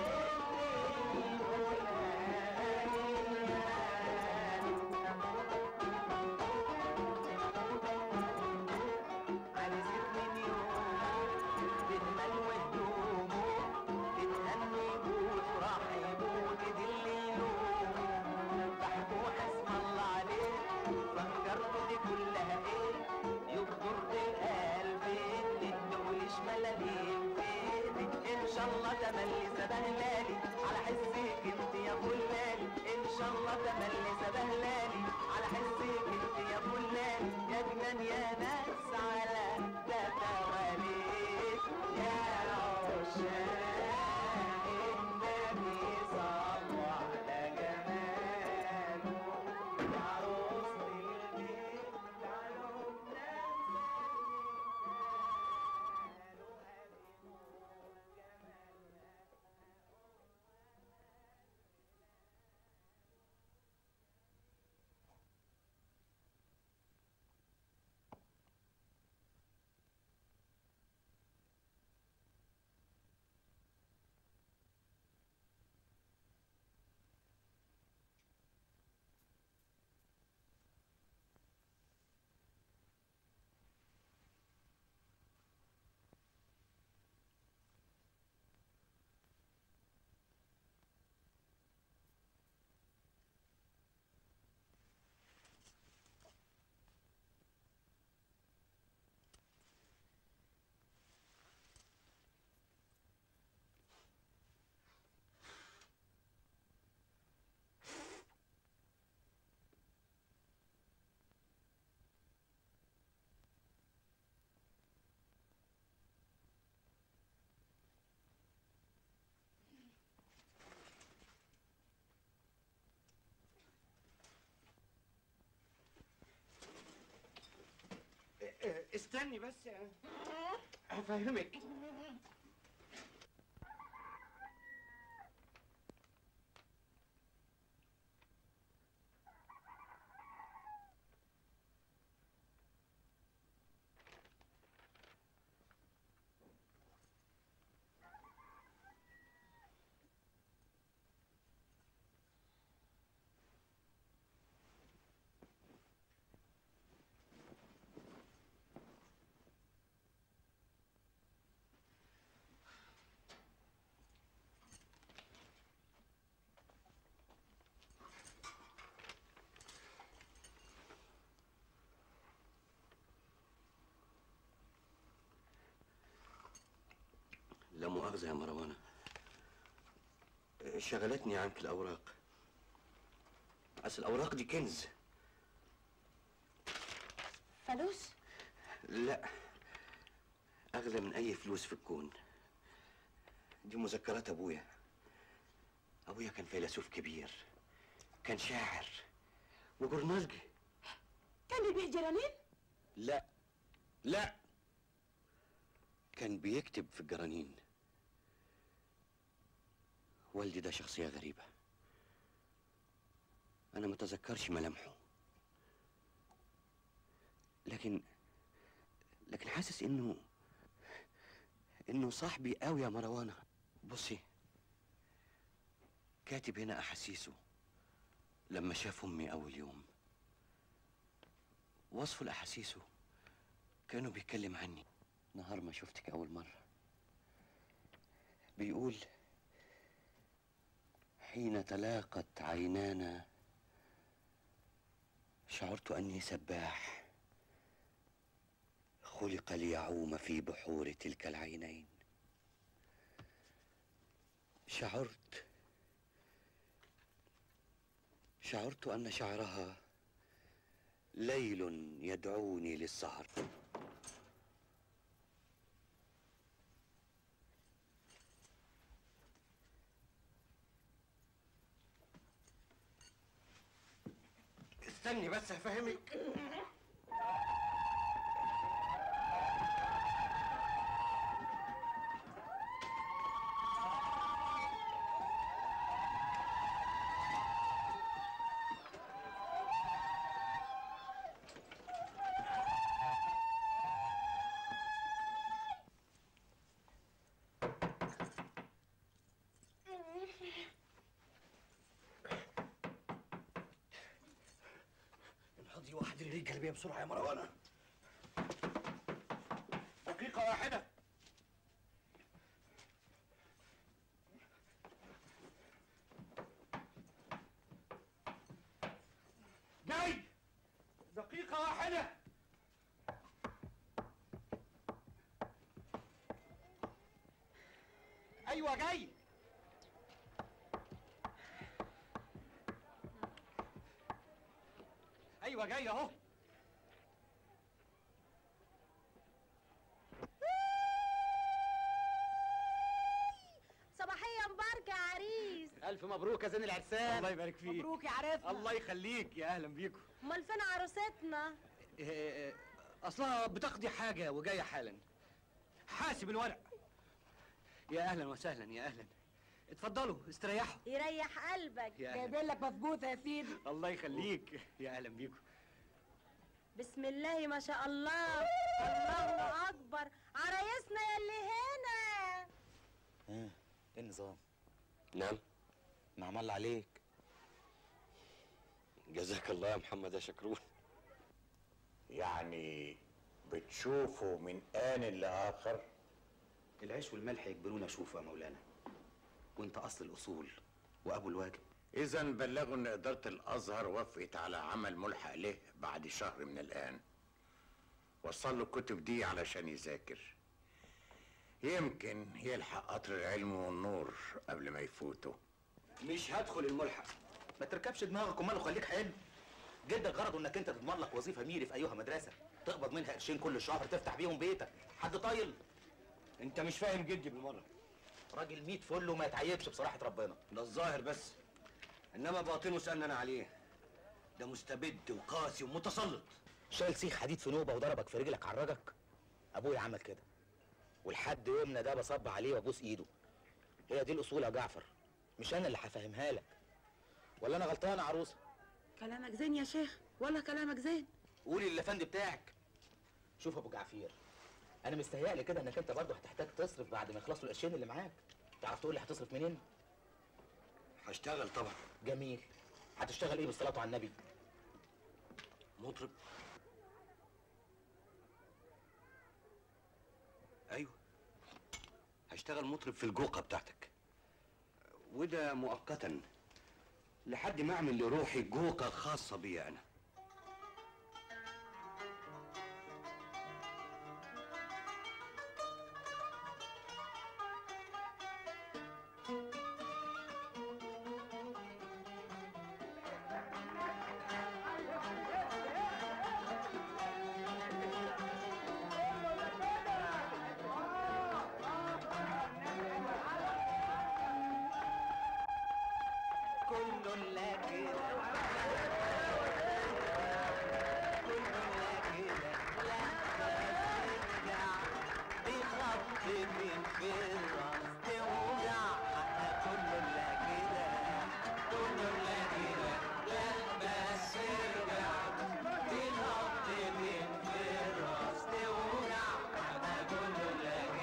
على ست من يوم بالمال وهدومه بتهني يموت وراح يموت دي اللي يلومه بحبوح اسم الله عليه فكرته دي كلها ايه يخطر بالقلب اللي تقولش ملاليم فيدي ان شاء الله تملي سبهلالي على حسك انت يا فلالي ان شاء الله تملي سبهلالي على حسك انت يا فلالي يا جنان يا ناس على ده تواليك يا عشاق النبي صلوا على جماله يا عروس البيت تعالوا استني بس هفهمك لا مؤاخذة يا مروانة شغلتني عنك الأوراق أصل الأوراق دي كنز فلوس لا أغلى من أي فلوس في الكون دي مذكرات أبويا أبويا كان فيلسوف كبير كان شاعر وجورنالجي كان يبيع جرانين لا لا كان بيكتب في الجرانين والدي ده شخصية غريبة أنا متذكرش ملامحه لكن لكن حاسس إنه إنه صاحبي قوي يا مروانة بصي كاتب هنا أحاسيسه لما شاف أمي أول يوم وصفه لأحاسيسه كانوا بيتكلم عني نهار ما شفتك أول مرة بيقول حين تلاقت عينانا شعرت أني سباح خلق ليعوم في بحور تلك العينين شعرت شعرت أن شعرها ليل يدعوني للسهر استني بس هفهمك انهضي واحد الرجال بيها بسرعة يا مروانة دقيقة واحدة جاي دقيقة واحدة أيوة جاي أيوة جاي أهو صباحية مباركة يا عريس الف مبروك يا زين العرسان الله يبارك فيك مبروك يا عرفنا الله يخليك يا أهلا بيكم امال فين عروستنا إيه، اصلها بتقضي حاجه وجايه حالا حاسب الورق يا اهلا وسهلا يا اهلا اتفضلوا استريحوا يريح قلبك يا أهلا. جايبين لك مفجوثة يا سيدي الله يخليك يا اهلا بيكم بسم الله ما شاء الله الله اكبر عرايسنا يلي هنا ايه ايه النظام نعم معمل عليك جزاك الله يا محمد يا شكرون يعني بتشوفوا من آن لآخر العيش والملح يجبرونا اشوفه يا مولانا وانت اصل الاصول وابو الواجب إذا بلغوا إن إدارة الأزهر وافقت على عمل ملحق له بعد شهر من الآن. وصل له الكتب دي علشان يذاكر. يمكن يلحق قطر العلم والنور قبل ما يفوتوا. مش هدخل الملحق ما تركبش دماغك وماله خليك حلو جدك غرضه انك انت تضمن لك وظيفه ميري في ايها مدرسه تقبض منها قرشين كل شهر تفتح بيهم بيتك حد طايل انت مش فاهم جدي بالمره راجل ميت فل وما يتعيبش بصراحه ربنا ده الظاهر بس انما باطنه سالنا انا عليه ده مستبد وقاسي ومتسلط شايل سيخ حديد في نوبه وضربك في رجلك عرجك ابويا عمل كده ولحد يومنا ده بصب عليه وابوس ايده هي دي الاصول يا جعفر مش انا اللي هفهمها لك ولا انا غلطان يا عروسه كلامك زين يا شيخ ولا كلامك زين قولي للافندي بتاعك شوف يا ابو جعفير انا مستهيألي كده انك انت برضه هتحتاج تصرف بعد ما يخلصوا القرشين اللي معاك تعرف تقول لي هتصرف منين هشتغل طبعا جميل هتشتغل ايه بالصلاه على النبي مطرب ايوه هشتغل مطرب في الجوقه بتاعتك وده مؤقتا لحد ما اعمل لروحي جوقه خاصه بيا انا كل لك كل لك لا ترجع بخط من في الراس توجع كل لك كل لك لا بس ارجع بخط من في الراس توجع كل لك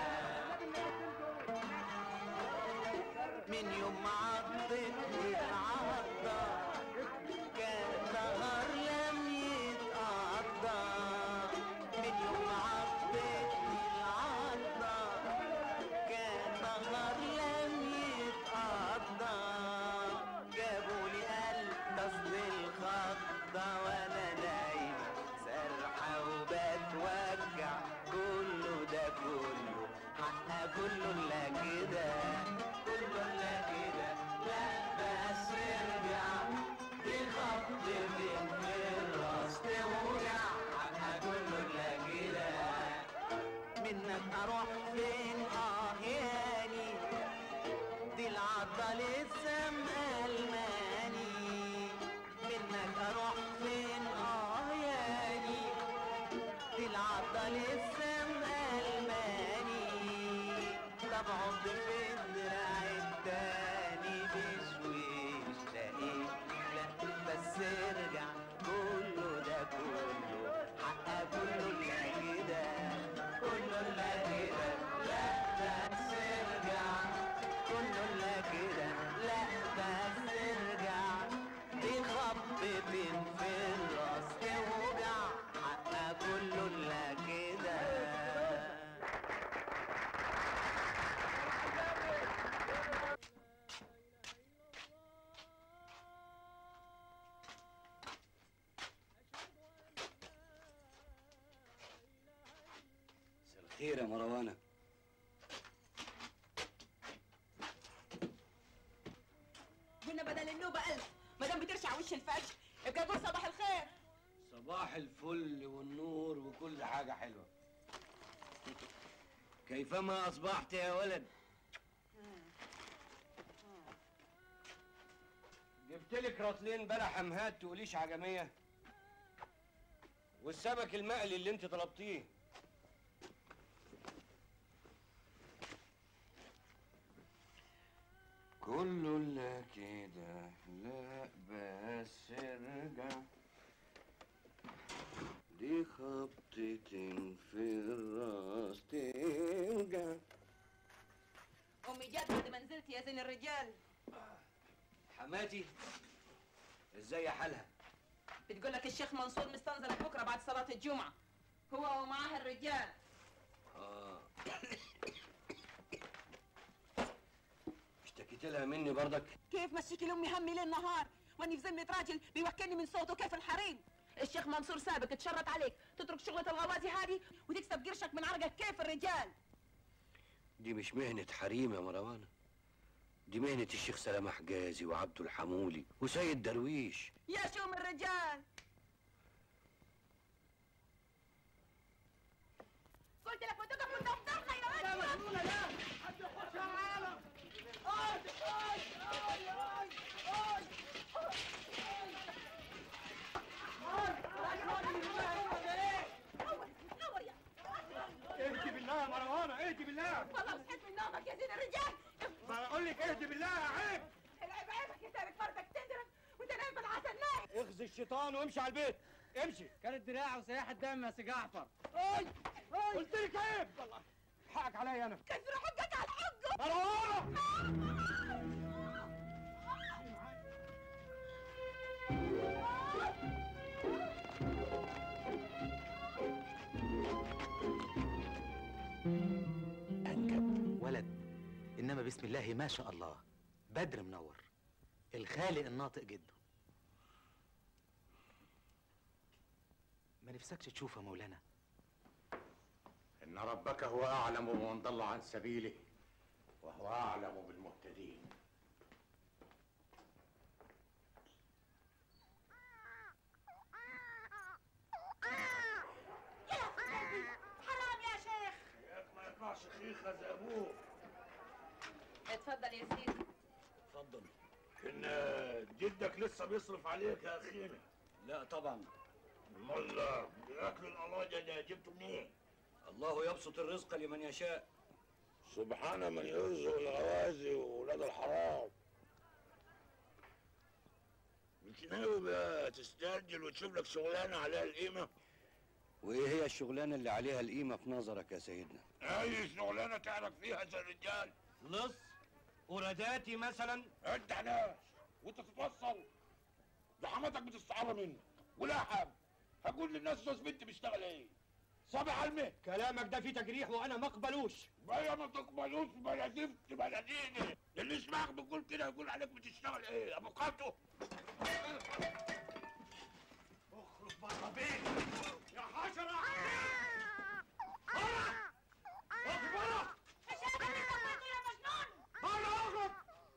من يوم ما عضتني العضة كان نهار لم يتقضى من يوم ما عضتني العضة كان نهار لم يتقضى جابولي قلب تصل الخضة وانا نايمة سرحة وبتوجع كله ده كله حقها كله لا كده كله لا كده لا بس ارجع بخط من الراس توجع حقها كله لا كده منك اروح فين اه ياني دي العضة لسه مألماني منك اروح فين اه ياني دي العضة لسه مألماني طب عض في الدراع التاني بشويش لقيت لا بس ارجع كله ده كله حقها كله لا كده كله لا كده لا بس ارجع كله لا كده لا بس ارجع دي خبطتين في الراس توجع حقها كله لا كده مساء الخير يا مروانه قلنا بدل النوبة ألف ما دام بترشع وش الفجر يبقى قول صباح الخير صباح الفل والنور وكل حاجة حلوة كيفما أصبحت يا ولد جبت لك رطلين بلح امهات تقوليش عجمية والسمك المقلي اللي انت طلبتيه كله لا كده لا بس ارجع دي خبطتين في الراس توجع أمي جت بعد ما نزلت يا زين الرجال حماتي ازاي حالها بتقول لك الشيخ منصور مستنزلك بكرة بعد صلاة الجمعة هو ومعاه الرجال اه اشتكيت لها مني برضك كيف مشيكي لأمي همي ليل نهار واني في ذمة راجل بيوكلني من صوته كيف الحريم الشيخ منصور سابك اتشرط عليك تترك شغلة الغوازي هذه وتكسب قرشك من عرقك كيف الرجال دي مش مهنة حريم يا مروانة دي مهنة الشيخ سلامة حجازي وعبد الحمولي وسيد درويش يا شوم الرجال قلت لك ما تقف قدام طرحة يا يا مجنونة يا حد يخش العالم عيب العيب عيبك يا تارك فردك تندرك وانت نايم بالعسل نايم اخزي الشيطان وامشي على البيت امشي كانت دراع وسياح الدم يا سي جعفر اي قلت لك عيب والله حقك عليا انا كسر حجك على حجه مروان أنجب ولد إنما بسم الله ما شاء الله بدر منور الخالق الناطق جده ما نفسكش تشوفه مولانا إن ربك هو أعلم بمن ضل عن سبيله وهو أعلم بالمهتدين حرام يا شيخ ما يطلعش خيخة زي أبوه اتفضل يا سيدي اتفضل إن جدك لسه بيصرف عليك يا أخينا لا طبعا امال اكل الألاجة ده جبته منين؟ الله يبسط الرزق لمن يشاء سبحان من يرزق الغوازي وولاد الحرام مش ناوي بقى تسترجل وتشوف لك شغلانه عليها القيمه؟ وايه هي الشغلانه اللي عليها القيمه في نظرك يا سيدنا اي شغلانه تعرف فيها زي الرجال لص وراداتي مثلا انت ناس وانت تتوصل ده حماتك بتستعر مني ولا حاجه هقول للناس جوز بنتي بيشتغل ايه؟ صابع علمي كلامك ده فيه تجريح وانا ما اقبلوش بقى ما تقبلوش بلا زفت بلا ديني اللي يسمعك بتقول كده يقول عليك بتشتغل ايه؟ ابو قاتو اخرج بره بيت يا حشره بره اخرج بره بره اخرج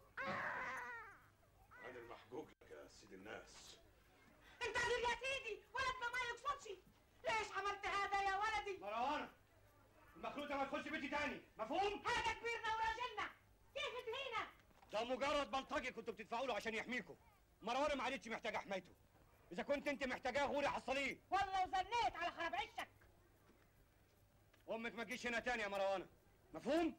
انا المحجوج لك يا سيد الناس انت غير يا سيدي ولد ما ما يقصدش ليش عملت هذا يا ولدي مروان المخلوق ده ما تخش بيتي تاني مفهوم هذا كبيرنا وراجلنا كيف تهينا ده مجرد بلطجي كنتوا بتدفعوا له عشان يحميكوا مروان ما عادتش محتاجه حمايته اذا كنت انت محتاجاه غوري حصليه والله وزنيت على خراب عشك امك ما تجيش هنا تاني يا مروانه مفهوم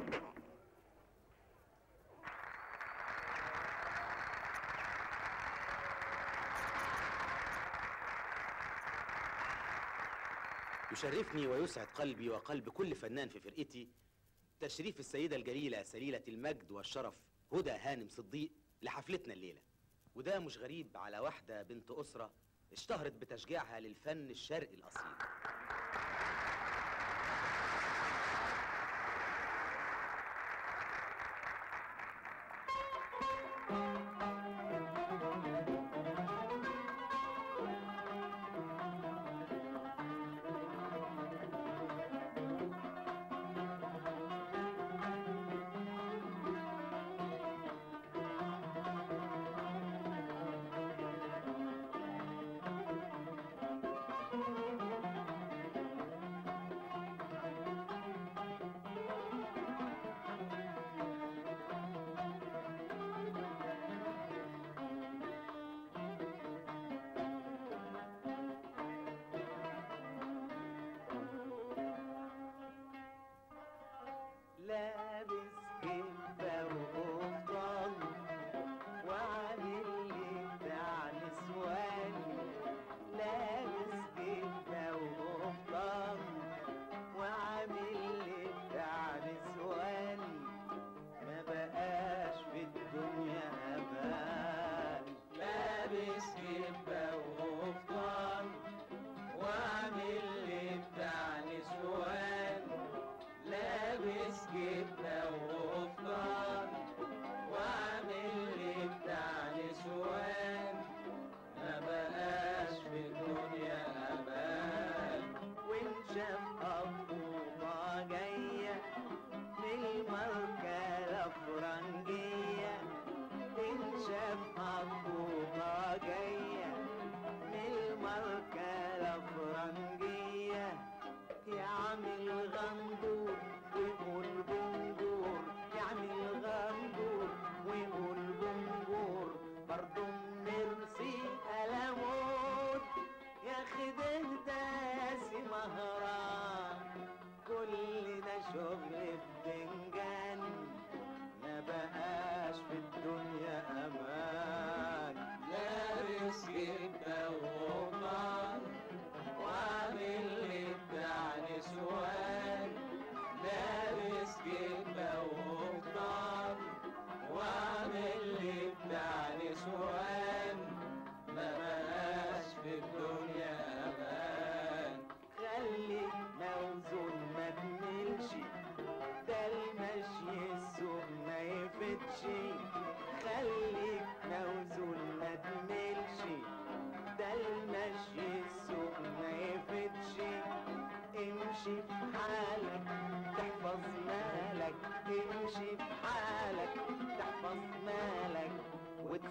يشرفني ويسعد قلبي وقلب كل فنان في فرقتي تشريف السيدة الجليلة سليلة المجد والشرف هدى هانم صديق لحفلتنا الليلة وده مش غريب على واحدة بنت أسرة اشتهرت بتشجيعها للفن الشرقي الأصيل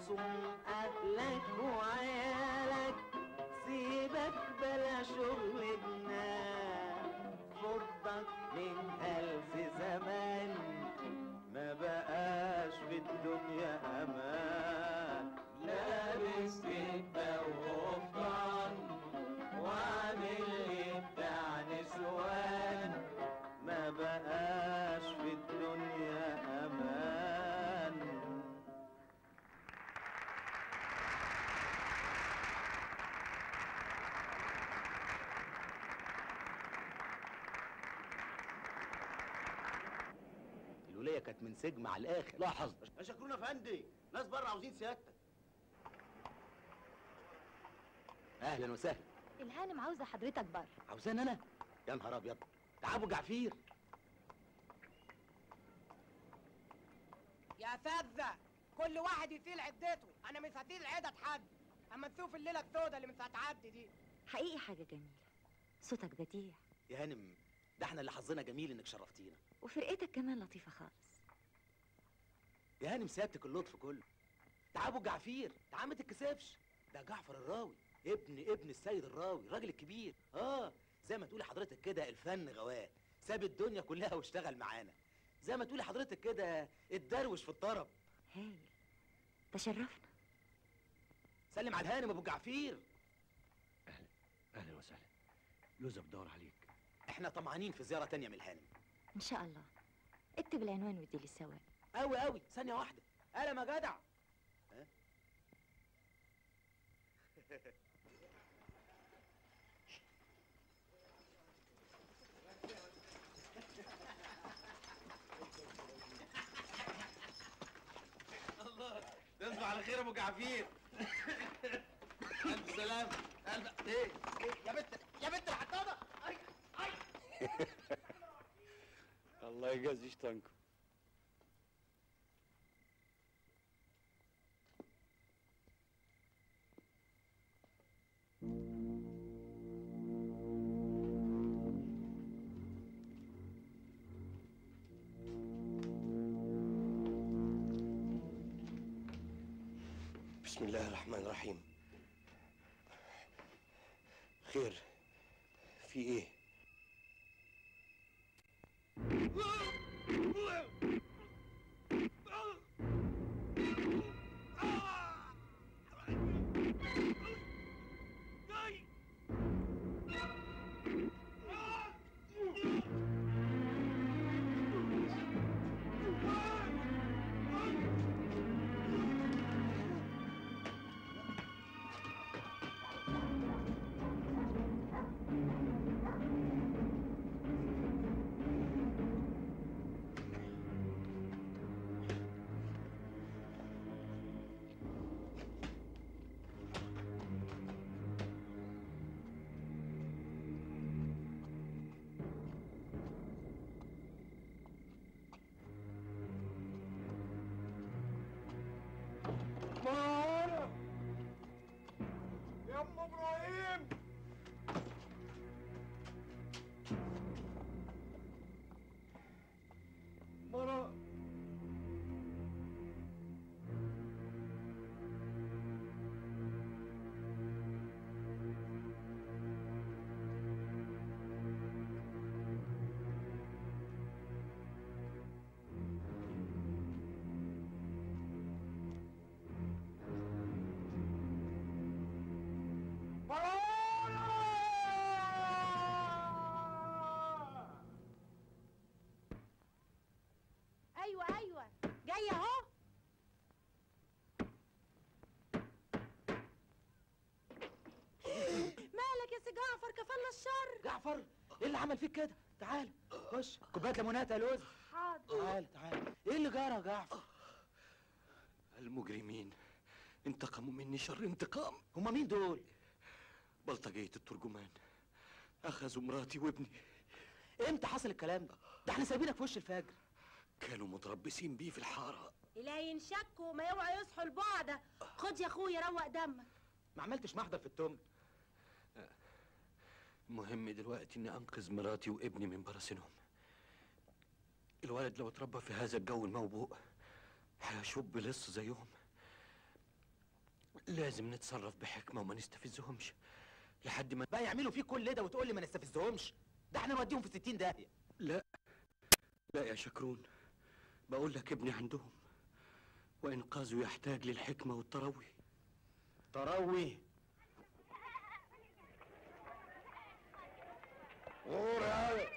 صم أهلك وعيالك سيبك بلا شغلنا فضك من ألف زمان ما بقاش في الدنيا أمان لابس كبة وقفطان وعامل لي بتاع نسوان ما بقاش في الدنيا أمان الولية كانت من سجم على الآخر لاحظ يا شكرونا فندي ناس بره عاوزين سيادتك أهلا وسهلا الهانم عاوزة حضرتك بره عاوزان أنا يا نهار أبيض تعبوا جعفير يا فذة كل واحد يطيل عدته انا مش هطيل عدة حد اما تشوف الليله السوداء اللي مش هتعدي دي حقيقي حاجة جميلة صوتك بديع يا هانم ده احنا اللي حظنا جميل انك شرفتينا وفرقتك كمان لطيفة خالص يا هانم سيادتك اللطف كله تعبوا جعفير تعال ما تتكسفش ده جعفر الراوي ابن ابن السيد الراوي الراجل الكبير اه زي ما تقولي حضرتك كده الفن غواه ساب الدنيا كلها واشتغل معانا زي ما تقولي حضرتك كده اتدروش في الطرب هايل تشرفنا سلم على الهانم ابو جعفير اهلا وسهلا لوزة بتدور عليك احنا طمعانين في زياره تانية من الهانم إن شاء الله اكتب العنوان وادي للسواق قوي قوي ثانيه واحده قلم يا جدع ها؟ الله تصبح على خير يا ابو جعفير الف سلام الف ايه ايه يا بنت يا بنت العطابه اي اي الله يجازي شطنكم بسم الله الرحمن الرحيم خير في ايه منورة يا ام ابراهيم مرة ايوه ايوه جاي اهو مالك يا سي جعفر كفلنا الشر جعفر ايه اللي عمل فيك كده تعال خش كوبايه ليمونات يا لوز حاضر تعال تعال ايه اللي جرى يا جعفر المجرمين انتقموا مني شر انتقام هما مين دول بلطجية الترجمان اخذوا مراتي وابني امتى حصل الكلام ده ده احنا سايبينك في وش الفجر كانوا متربصين بيه في الحارة لا ينشكوا ما يوعى يصحوا البعدة خد يا اخويا روق دمك ما عملتش محضر في التم المهم دلوقتي اني انقذ مراتي وابني من براسنهم الولد لو اتربى في هذا الجو الموبوء هيشب لص زيهم لازم نتصرف بحكمة وما نستفزهمش لحد ما بقى يعملوا فيك كل ده وتقول لي ما نستفزهمش ده احنا نوديهم في 60 داهيه لا لا يا شكرون بقول لك ابني عندهم وإنقاذه يحتاج للحكمة والتروي تروي غور يا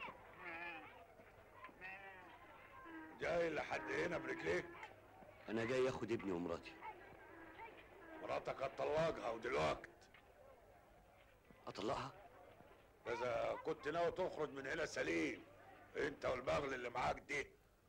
جاي لحد هنا برجليك أنا جاي أخد ابني ومراتي مراتك هتطلقها ودلوقتي أطلقها؟ إذا كنت ناوي تخرج من هنا سليم أنت والبغل اللي معاك دي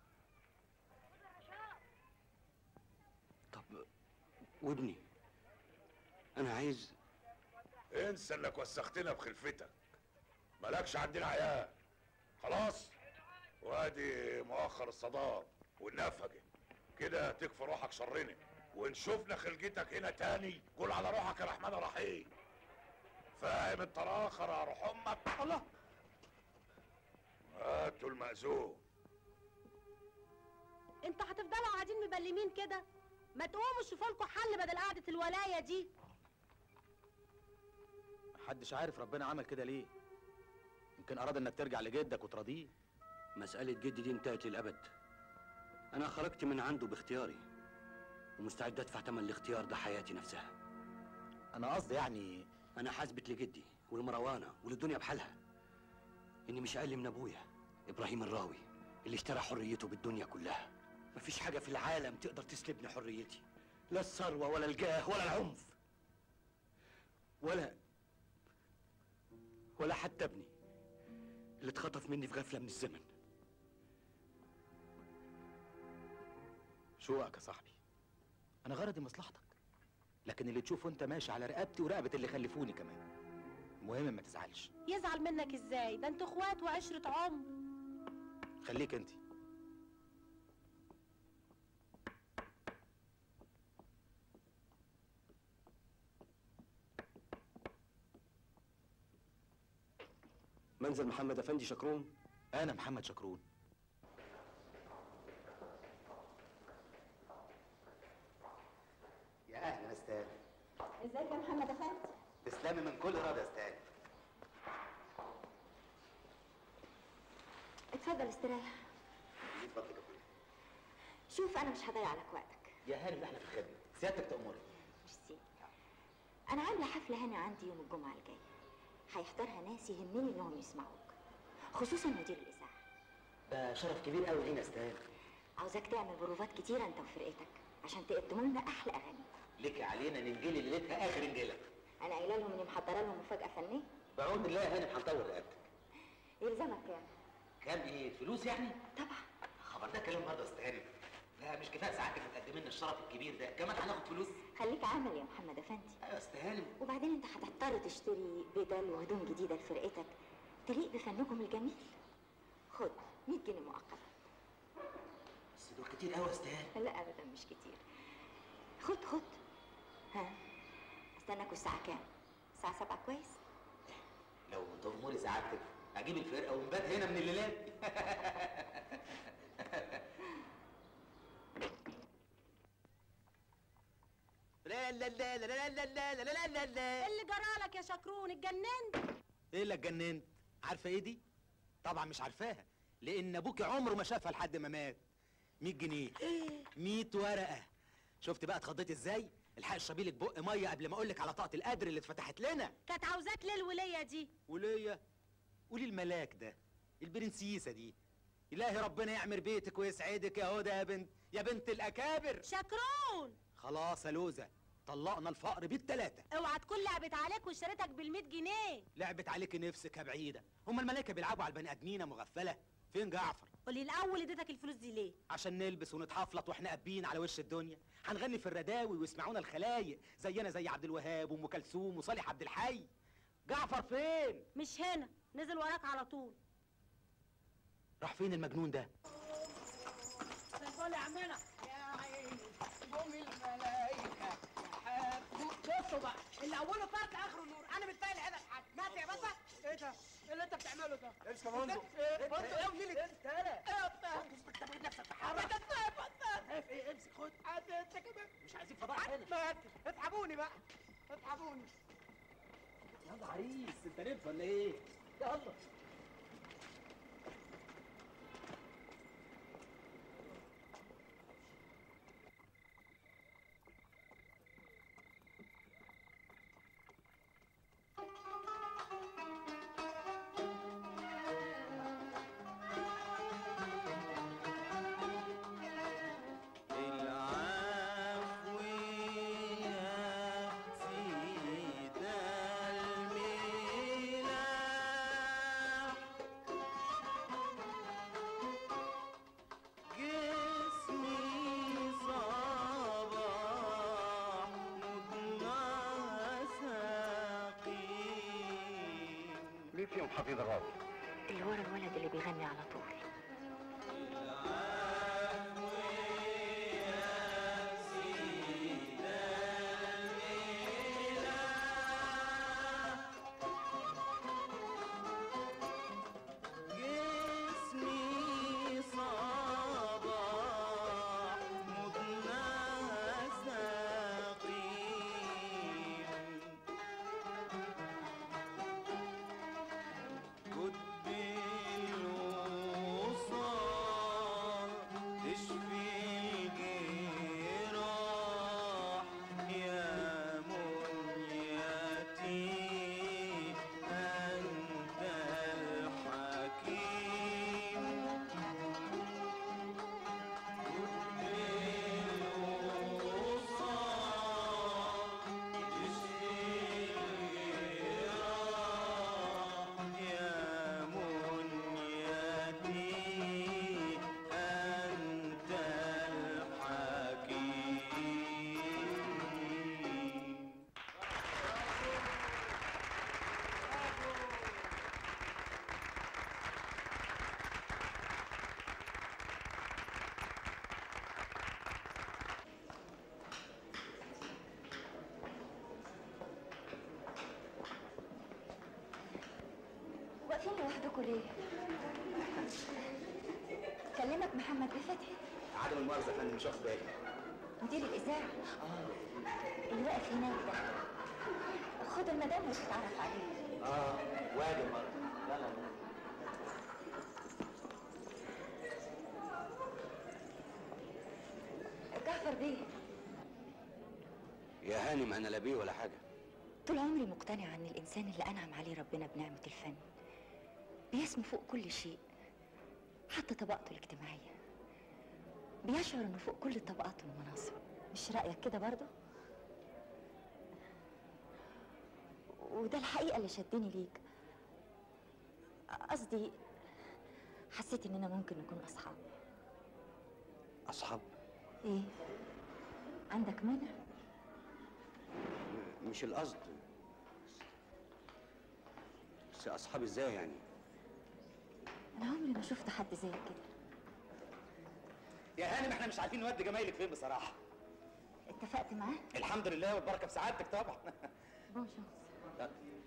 طب وابني أنا عايز انسى إنك وسختنا بخلفتك مالكش عندنا عيال خلاص وادي مؤخر الصدام والنفقه كده تكفي روحك شرنا وان شفنا خلقتك هنا تاني قول على روحك يا رحمن رحيم فاهم انت الاخر يا روح امك الله هاتوا المأذون انتوا هتفضلوا قاعدين مبلمين كده ما تقوموا شوفوا لكم حل بدل قعده الولايه دي محدش عارف ربنا عمل كده ليه يمكن اراد انك ترجع لجدك وتراضيه مسألة جدي دي انتهت للأبد أنا خرجت من عنده باختياري ومستعد أدفع تمن الاختيار ده حياتي نفسها أنا قصدي يعني أنا حاسبت لجدي ولمروانة وللدنيا بحالها إني مش أقل من أبويا إبراهيم الراوي اللي اشترى حريته بالدنيا كلها مفيش حاجة في العالم تقدر تسلبني حريتي لا الثروة ولا الجاه ولا العنف ولا ولا حتى ابني اللي اتخطف مني في غفلة من الزمن شوقك يا صاحبي انا غرضي مصلحتك لكن اللي تشوفه انت ماشي على رقبتي ورقبه اللي خلفوني كمان المهم ما تزعلش يزعل منك ازاي ده انتوا اخوات وعشره عمر خليك انت منزل محمد أفندي شكرون انا محمد شكرون يا اهلا يا استاذ ازيك يا محمد افندي تسلمي من كل رضا يا استاذ اتفضل استريح من فضلك يا اخويا شوف انا مش هضيع لك وقتك يا هانم احنا في الخدمه سيادتك تأمري ميرسي انا عامله حفله هنا عندي يوم الجمعه الجاي هيحضرها ناس يهمني انهم يسمعوك خصوصا مدير الاذاعه ده شرف كبير قوي لينا يا استاذ عاوزاك تعمل بروفات كتيره انت وفرقتك عشان تقدموا لنا احلى اغاني ليكي علينا ننجلي ليلتها اخر انجيله انا قايله لهم اني محضره لهم مفاجاه فنيه بعون الله يا هانم هنطور رقبتك يلزمك كام كام ايه فلوس يعني طبعا خبر ده كلام برضه يا استاذ هانم لا مش كفايه ساعتك بتقدم لنا الشرف الكبير ده كمان هناخد فلوس خليك عامل يا محمد افندي ايوه يا استاذ هانم وبعدين انت هتضطر تشتري بدل وهدوم جديده لفرقتك تليق بفنكم الجميل خد 100 جنيه مؤقتا بس دول كتير قوي يا استاذ هانم لا ابدا مش كتير خد خد ها استناكوا الساعه كام الساعه 7 كويس لو تأمري سعادتك اجيب الفرقه ونبات هنا من الليلات لا لا لا لا لا لا لا لا لا لا لا اللي جرالك يا شكرون اتجننت ايه اللي اتجننت عارفه ايه دي طبعا مش عارفاها لان ابوك عمره ما شافها لحد ما مات 100 جنيه 100 ورقه شفت بقى اتخضيت ازاي الحق اشربي لك بق ميه قبل ما اقول لك على طاقه القدر اللي اتفتحت لنا كانت عاوزاك ليه الوليه دي وليا قولي الملاك ده البرنسيسه دي الهي ربنا يعمر بيتك ويسعدك يا هدى يا بنت يا بنت الاكابر شكرون خلاص يا لوزه طلقنا الفقر بالتلاته اوعى تكون لعبت عليك واشتريتك بال100 جنيه لعبت عليك نفسك يا بعيده هما الملايكه بيلعبوا على البني ادمين يا مغفله فين جعفر قولي الاول اديتك الفلوس دي ليه عشان نلبس ونتحفلط واحنا قابين على وش الدنيا هنغني في الرداوي ويسمعونا الخلايق زينا زي عبد الوهاب وام كلثوم وصالح عبد الحي جعفر فين مش هنا نزل وراك على طول راح فين المجنون ده الفل يا عمنا يا عيني قوم الملايكة بصوا بقى اللي اوله فرق اخره نور انا متفائل هنا الحاج مات يا بابا ايه ده؟ ايه اللي انت بتعمله ده؟ امسك يا منظر. ايه انت بص ايه؟ يا وليلي انت انا ايه يا بتاع؟ انت نفسك في حاجه خايف ايه امسك خد هات انت كمان مش عايزين فضايح هنا ما اسحبوني بقى اسحبوني يلا عريس انت نمت ولا ايه؟ يلا العفو يا سيد الملاح جسمي صباح مدمع سقيم مين فيهم حفيظ الراوي؟ اللي ورا الولد اللي بيغني على طول جسمي صباح مدمع سقيم كتب الوصال تشفي الجراح يا منيتي أنت الحكيم كتب الوصال تشفي الجراح يا منيتي أنت الحكيم واقفين لوحدكم ليه؟ كلمك محمد بفتحي عدم المؤاخذه يا فندم مش واخد بالي مدير الاذاعه اللي واقف هناك ده خد المدام وتتعرف عليه اه واجب برضه يلا جعفر بيه يا هانم انا لا بيه ولا حاجه طول عمري مقتنعة إن الإنسان اللي أنعم عليه ربنا بنعمة الفن بيسمو فوق كل شيء حتى طبقته الاجتماعية بيشعر إنه فوق كل الطبقات والمناصب مش رأيك كده برضه؟ وده الحقيقة اللي شدني ليك قصدي حسيت إننا ممكن نكون أصحاب اصحاب إيه؟ عندك مانع؟ مش القصد بس اصحاب ازاي يعني أنا عمري ما شفت حد زيك كده يا هانم احنا مش عارفين نودي جمايلك فين بصراحه اتفقت معاه؟ الحمد لله والبركه في سعادتك طبعا بون شانس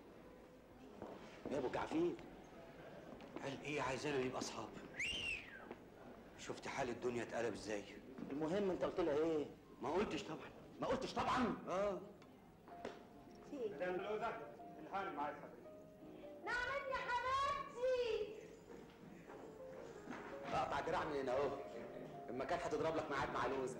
يا ابو جعفير قال ايه عايزانا نبقى اصحاب شفت حال الدنيا اتقلب ازاي المهم انت قلت لها ايه ما قلتش طبعا ما قلتش طبعا اه في ايه؟ مدام لوزة الهانم عايز نعم يا حبيبتي اقطع دراع من هنا اهو اما كانت هتضرب لك ميعاد مع لوزه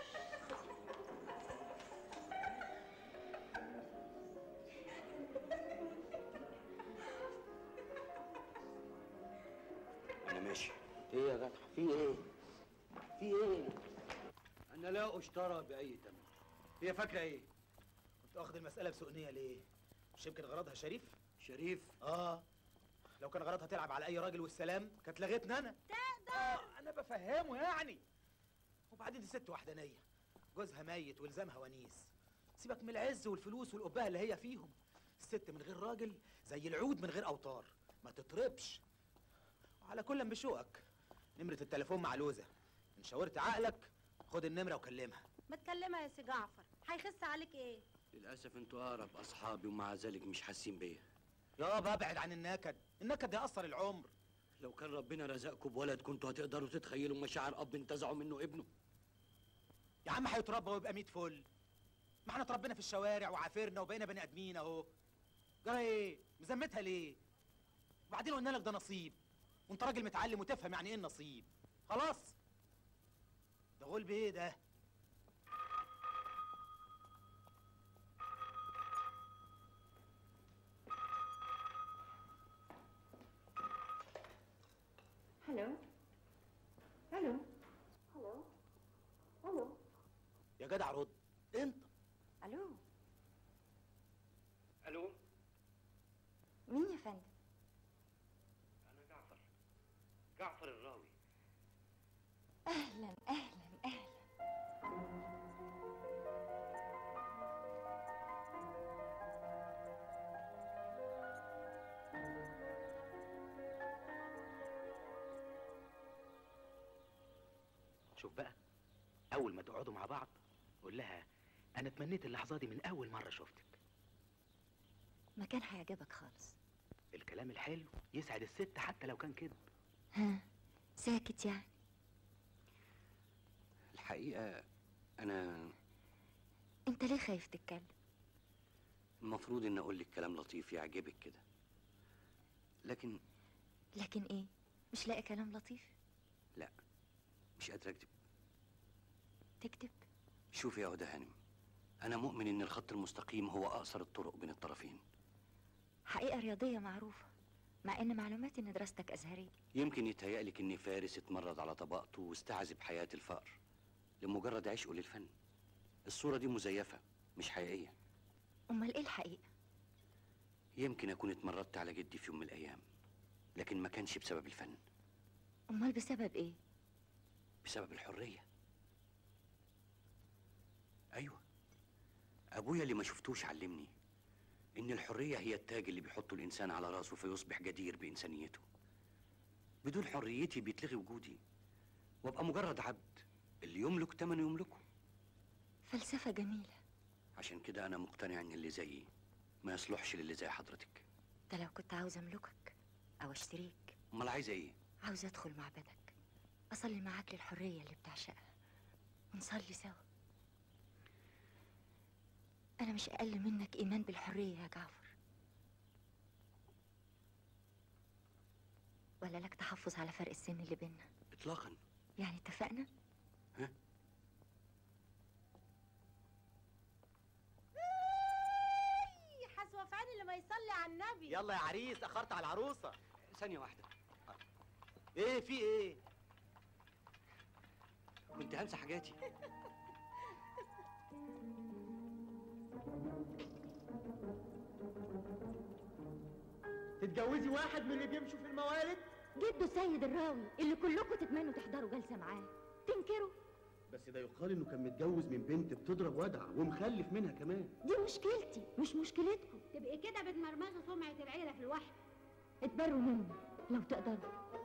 انا ماشي ايه يا جدع في ايه في ايه انا لا اشترى باي ثمن هي فاكره ايه كنت واخد المساله بسؤنيه ليه مش يمكن غرضها شريف شريف اه لو كان غرضها تلعب على اي راجل والسلام كانت لغتني انا تقدر آه انا بفهمه يعني وبعدين دي ست وحدانيه جوزها ميت والزامها ونيس سيبك من العز والفلوس والقبهه اللي هي فيهم الست من غير راجل زي العود من غير اوتار ما تطربش وعلى كل بشوقك نمره التليفون مع لوزه ان شاورت عقلك خد النمره وكلمها ما تكلمها يا سي جعفر هيخس عليك ايه للاسف انتوا اقرب اصحابي ومع ذلك مش حاسين بيا يابا ابعد عن النكد النكد ده يأثر العمر لو كان ربنا رزقكم بولد كنتوا هتقدروا تتخيلوا مشاعر اب انتزعوا منه ابنه يا عم هيتربى ويبقى 100 فل ما احنا اتربينا في الشوارع وعافرنا وبقينا بني ادمين اهو جرى ايه مذمتها ليه وبعدين قلنا لك ده نصيب وانت راجل متعلم وتفهم يعني ايه النصيب خلاص ده غلب ايه ده هلو هلو هلو هلو يا جدع رد انت الو الو مين يا فندم انا جعفر جعفر الراوي اهلا اهلا اهلا شوف بقى اول ما تقعدوا مع بعض قول لها انا تمنيت اللحظه دي من اول مره شفتك مكان هيعجبك خالص الكلام الحلو يسعد الست حتى لو كان كده ها ساكت يعني الحقيقه انا انت ليه خايف تتكلم المفروض ان اقول لك كلام لطيف يعجبك كده لكن لكن ايه مش لاقي كلام لطيف لا مش قادر اكذب تكتب شوفي يا هدى هانم انا مؤمن ان الخط المستقيم هو اقصر الطرق بين الطرفين حقيقة رياضية معروفة مع ان معلوماتي ان دراستك ازهرية يمكن يتهيألك ان فارس اتمرد على طبقته واستعذب حياة الفقر لمجرد عشقه للفن الصورة دي مزيفة مش حقيقية امال ايه الحقيقة يمكن اكون اتمردت على جدي في يوم من الايام لكن ما كانش بسبب الفن امال بسبب ايه بسبب الحرية أيوة أبويا اللي ما شفتوش علمني إن الحرية هي التاج اللي بيحطه الإنسان على راسه فيصبح جدير بإنسانيته بدون حريتي بيتلغي وجودي وأبقى مجرد عبد اللي يملك تمن يملكه فلسفة جميلة عشان كده أنا مقتنع إن اللي زيي ما يصلحش للي زي حضرتك ده لو كنت عاوز املكك او اشتريك أمال عايزة إيه؟ عاوز ادخل معبدك اصلي معاك للحرية اللي بتعشقها ونصلي سوا انا مش اقل منك ايمان بالحرية يا جعفر ولا لك تحفظ على فرق السن اللي بينا إطلاقا يعني اتفقنا حسوة في عين اللي ما يصلي على النبي يلا يا عريس اخرت على العروسه ثانية واحدة ايه في ايه كنت هنسى حاجاتي تتجوزي واحد من اللي بيمشوا في الموالد جده سيد الراوي اللي كلكم تتمنوا تحضروا جلسة معاه تنكروا بس ده يقال انه كان متجوز من بنت بتضرب ودع ومخلف منها كمان دي مشكلتي مش مشكلتكم تبقي كده بتمرمغي سمعة العيلة في الوحي اتبروا مني لو تقدروا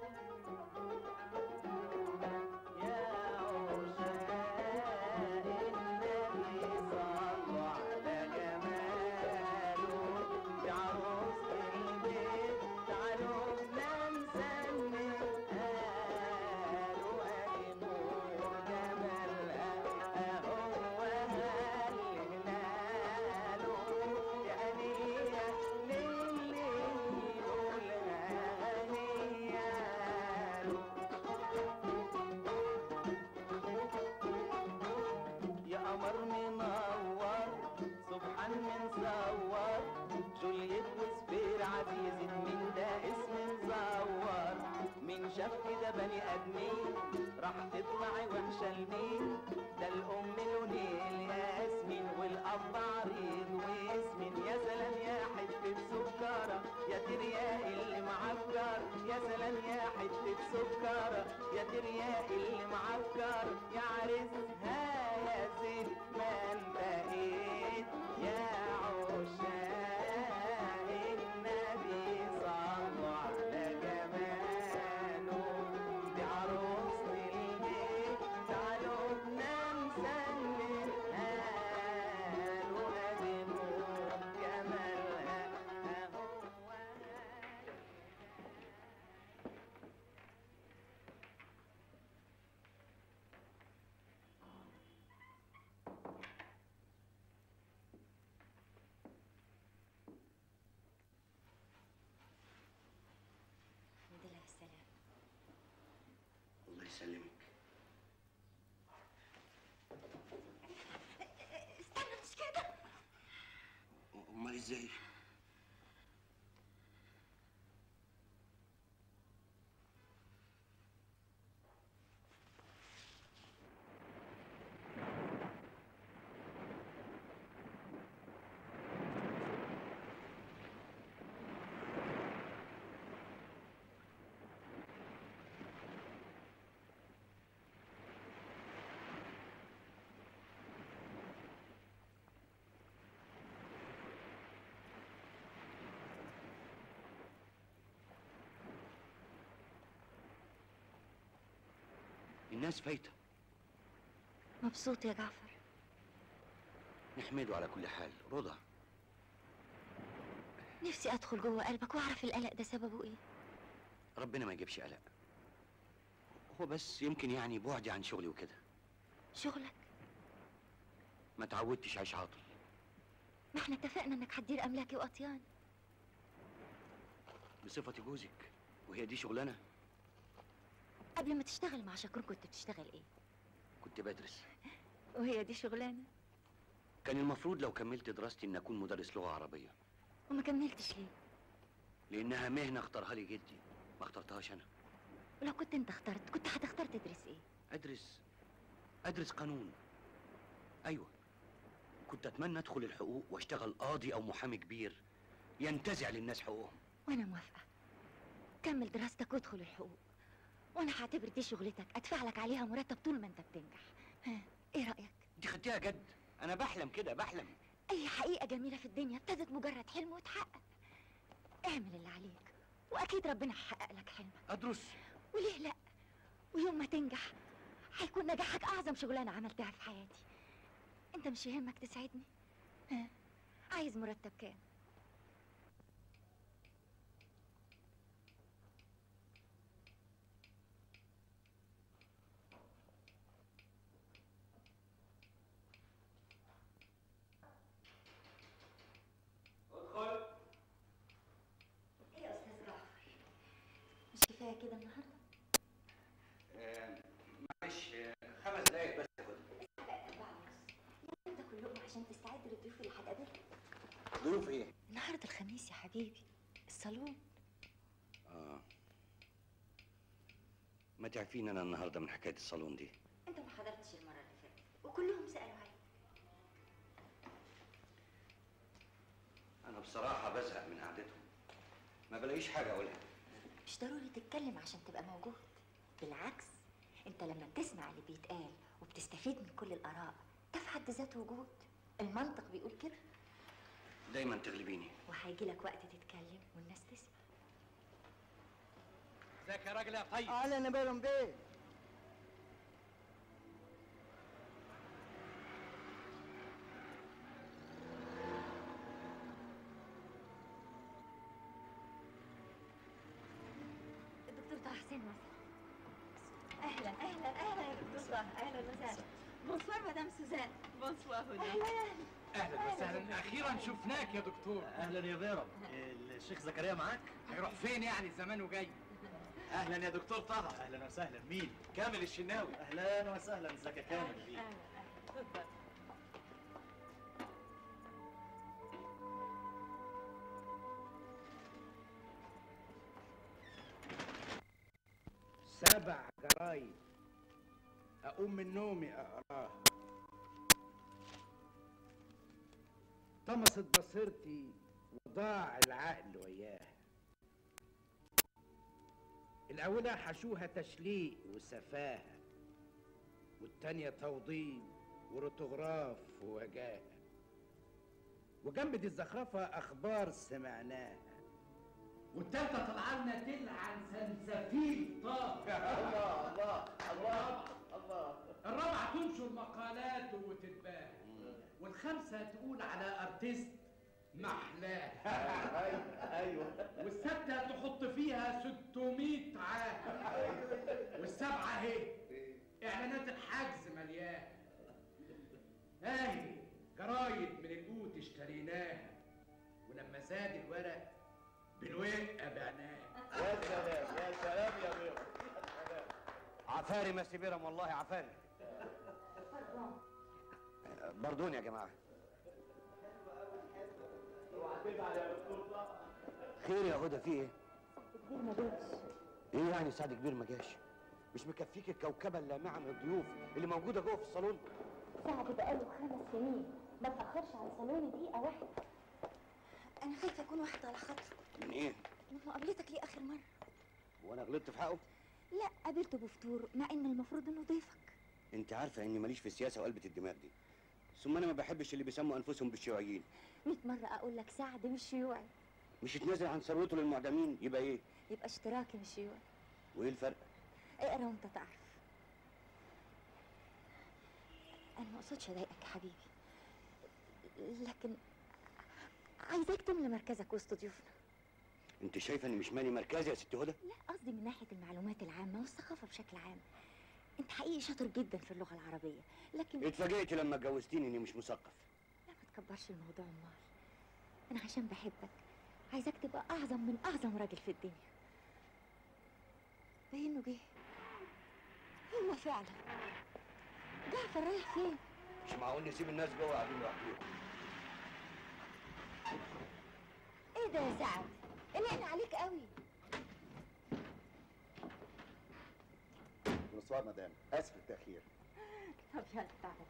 يا قمر منور سبحان من صور جوليت وسفير عزيزة من ده اسم مزور من شاف كده بني ادمين راح تطلعي وحشة لمين ده الام لونيل ياسمين والاب عريض وياسمين يا سلام يا حتة سكرة يا ترياق اللي معكر يا سلام يا حتة سكرة يا ترياق اللي معكر يا عريسها يا زين ما انتهيت يا عشاق النبي صلوا على جماله دي عروسة البيت ازاي الناس فايته مبسوط يا جعفر نحمده على كل حال رضا نفسي ادخل جوه قلبك واعرف القلق ده سببه ايه ربنا ما يجيبش قلق هو بس يمكن يعني بعدي عن شغلي وكده شغلك ما تعودتش اعيش عاطل ما احنا اتفقنا انك هتدير املاكي واطيان بصفتي جوزك وهي دي شغلانه قبل ما تشتغل مع شكور كنت بتشتغل ايه كنت بدرس وهي دي شغلانه كان المفروض لو كملت دراستي ان اكون مدرس لغه عربيه وما كملتش ليه لانها مهنه اختارها لي جدي ما اخترتهاش انا ولو كنت انت اخترت كنت هتختار تدرس ايه ادرس ادرس قانون ايوه كنت اتمنى ادخل الحقوق واشتغل قاضي او محامي كبير ينتزع للناس حقوقهم وانا موافقه كمل دراستك وادخل الحقوق وانا هعتبر دي شغلتك ادفع لك عليها مرتب طول ما انت بتنجح ها ايه رايك دي خدتيها جد انا بحلم كده بحلم اي حقيقه جميله في الدنيا ابتدت مجرد حلم وتحقق اعمل اللي عليك واكيد ربنا هيحقق لك حلمك ادرس وليه لا ويوم ما تنجح هيكون نجاحك اعظم شغلانه عملتها في حياتي انت مش يهمك تسعدني ها عايز مرتب كام ادخل ايه يا استاذ جعفر مش كفايه كده النهارده معلش خمس دقايق بس انت كل لقمه عشان تستعد للضيوف اللي هتقابلها ظروف ايه النهارده الخميس يا حبيبي الصالون اه ما تعرفين انا النهارده من حكايه الصالون دي انت ما حضرتش المره اللي فاتت وكلهم سالوا عليك انا بصراحه بزهق من قعدتهم ما بلاقيش حاجه اقولها مش ضروري تتكلم عشان تبقى موجود بالعكس انت لما بتسمع اللي بيتقال وبتستفيد من كل الاراء ده في حد ذاته وجود المنطق بيقول كده دايما تغلبيني وهيجي لك وقت تتكلم والناس تسمع ازيك يا راجل يا طيب اهلا يا بيرم بيه الدكتور طه حسين مثلا اهلا اهلا اهلا يا دكتور طه اهلا وسهلا بونسوار مدام سوزان بونسوار اهلا اهلا وسهلا اخيرا شفناك يا دكتور اهلا يا بيرم الشيخ زكريا معاك هيروح فين يعني زمانه جاي اهلا يا دكتور طه اهلا وسهلا مين كامل الشناوي اهلا وسهلا ازيك يا كامل بيه سبع جرايد اقوم من نومي اقراها طمست بصيرتي وضاع العقل وياها الاولى حشوها تشليق وسفاهه والتانية توضيب وروتوغراف ووجاهه وجنب دي الزخرفة أخبار سمعناها والتالتة طلع لنا تلعن سلسفيل طه الله الله الله الله الرابعة تنشر مقالات وتتباع والخامسة تقول على ارتيست محلاه ايوه والستة تحط فيها 600 عام والسبعة اهي اعلانات الحجز مليان اهي جرايد من القوت اشتريناها ولما زاد الورق بالوقة بعناه يا سلام يا سلام يا بيرم عفاري ما سيبيرم والله عفاري بردون يا جماعه تزعل يا دكتور طه خير يا هدى في ايه؟ كبير ما جاش ايه يعني سعد كبير ما جاش؟ مش مكفيك الكوكبه اللامعه من الضيوف اللي موجوده جوه في الصالون؟ سعد بقاله خمس سنين ما تأخرش على صالوني دقيقة واحدة أنا خايفة أكون واحدة على خاطره من ايه؟ من مقابلتك ليه آخر مرة وانا غلطت في حقه؟ لا قابلته بفطور مع إن المفروض إنه ضيفك انت عارفه اني ماليش في السياسه وقلبة الدماغ دي ثم انا ما بحبش اللي بيسموا انفسهم بالشيوعيين 100 مرة أقول لك سعد مش شيوعي مش يتنازل عن ثروته للمعدمين يبقى ايه؟ يبقى اشتراكي مش شيوعي وايه الفرق؟ اقرا وأنت تعرف أنا ما أقصدش أضايقك يا حبيبي لكن عايزاك تملى مركزك وسط ضيوفنا انت شايفه اني مش مالي مركزي يا ست هدى؟ لا قصدي من ناحية المعلومات العامة والثقافة بشكل عام أنت حقيقي شاطر جدا في اللغة العربية لكن اتفاجئت لما اتجوزتيني اني مش مثقف لا ما تكبرش الموضوع امال انا عشان بحبك عايزاك تبقى اعظم من اعظم راجل في الدنيا باينه جه هو فعلا جعفر رايح فين مش معقول نسيب الناس جوه قاعدين لوحدهم ايه ده يا سعد قلقنا عليك قوي بونسوار مدام اسف التاخير طب يلا تعالى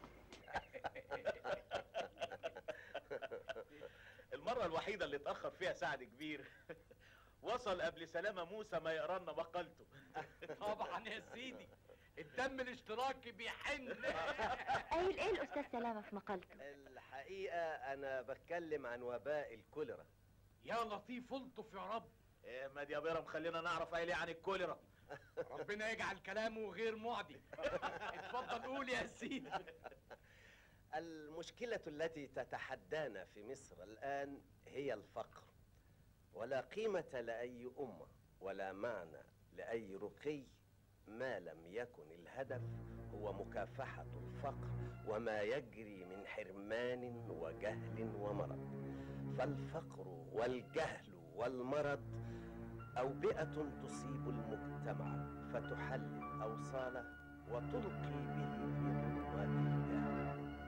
المرة الوحيدة اللي اتأخر فيها سعد كبير وصل قبل سلامة موسى ما يقرا لنا مقالته طبعا يا سيدي الدم الاشتراكي بيحن قايل ايه الاستاذ سلامه في مقالته الحقيقة أنا بتكلم عن وباء الكوليرا يا لطيف الطف يا رب إيه ما دي يا بيرم خلينا نعرف قايل ايه عن الكوليرا ربنا يجعل كلامه غير معدي اتفضل قول يا سيدي المشكلة التي تتحدانا في مصر الآن هي الفقر ولا قيمة لأي أمة ولا معنى لأي رقي ما لم يكن الهدف هو مكافحة الفقر وما يجري من حرمان وجهل ومرض فالفقر والجهل والمرض أوبئة تصيب المجتمع فتحلل أوصاله وتلقي به في ظلمات الجهل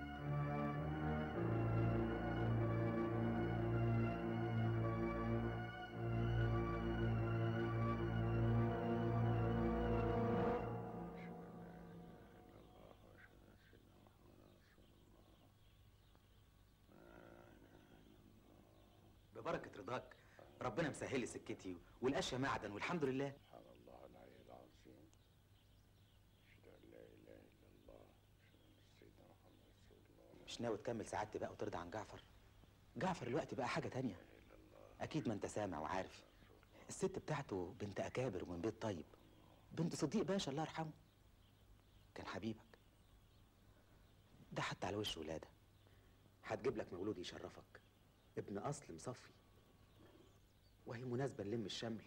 ببركة رضاك ربنا مسهل لي سكتي والاشياء معدن والحمد لله سبحان الله العلي العظيم أشهد أن لا إله إلا الله أشهد أن سيدنا محمد رسول الله مش ناوي تكمل سعادتي بقى وترضى عن جعفر جعفر الوقت بقى حاجة تانية أكيد ما أنت سامع وعارف الست بتاعته بنت أكابر ومن بيت طيب بنت صديق باشا الله يرحمه كان حبيبك ده حتى على وش ولادة هتجيب لك مولود يشرفك ابن أصل مصفي وهي مناسبة نلم الشمل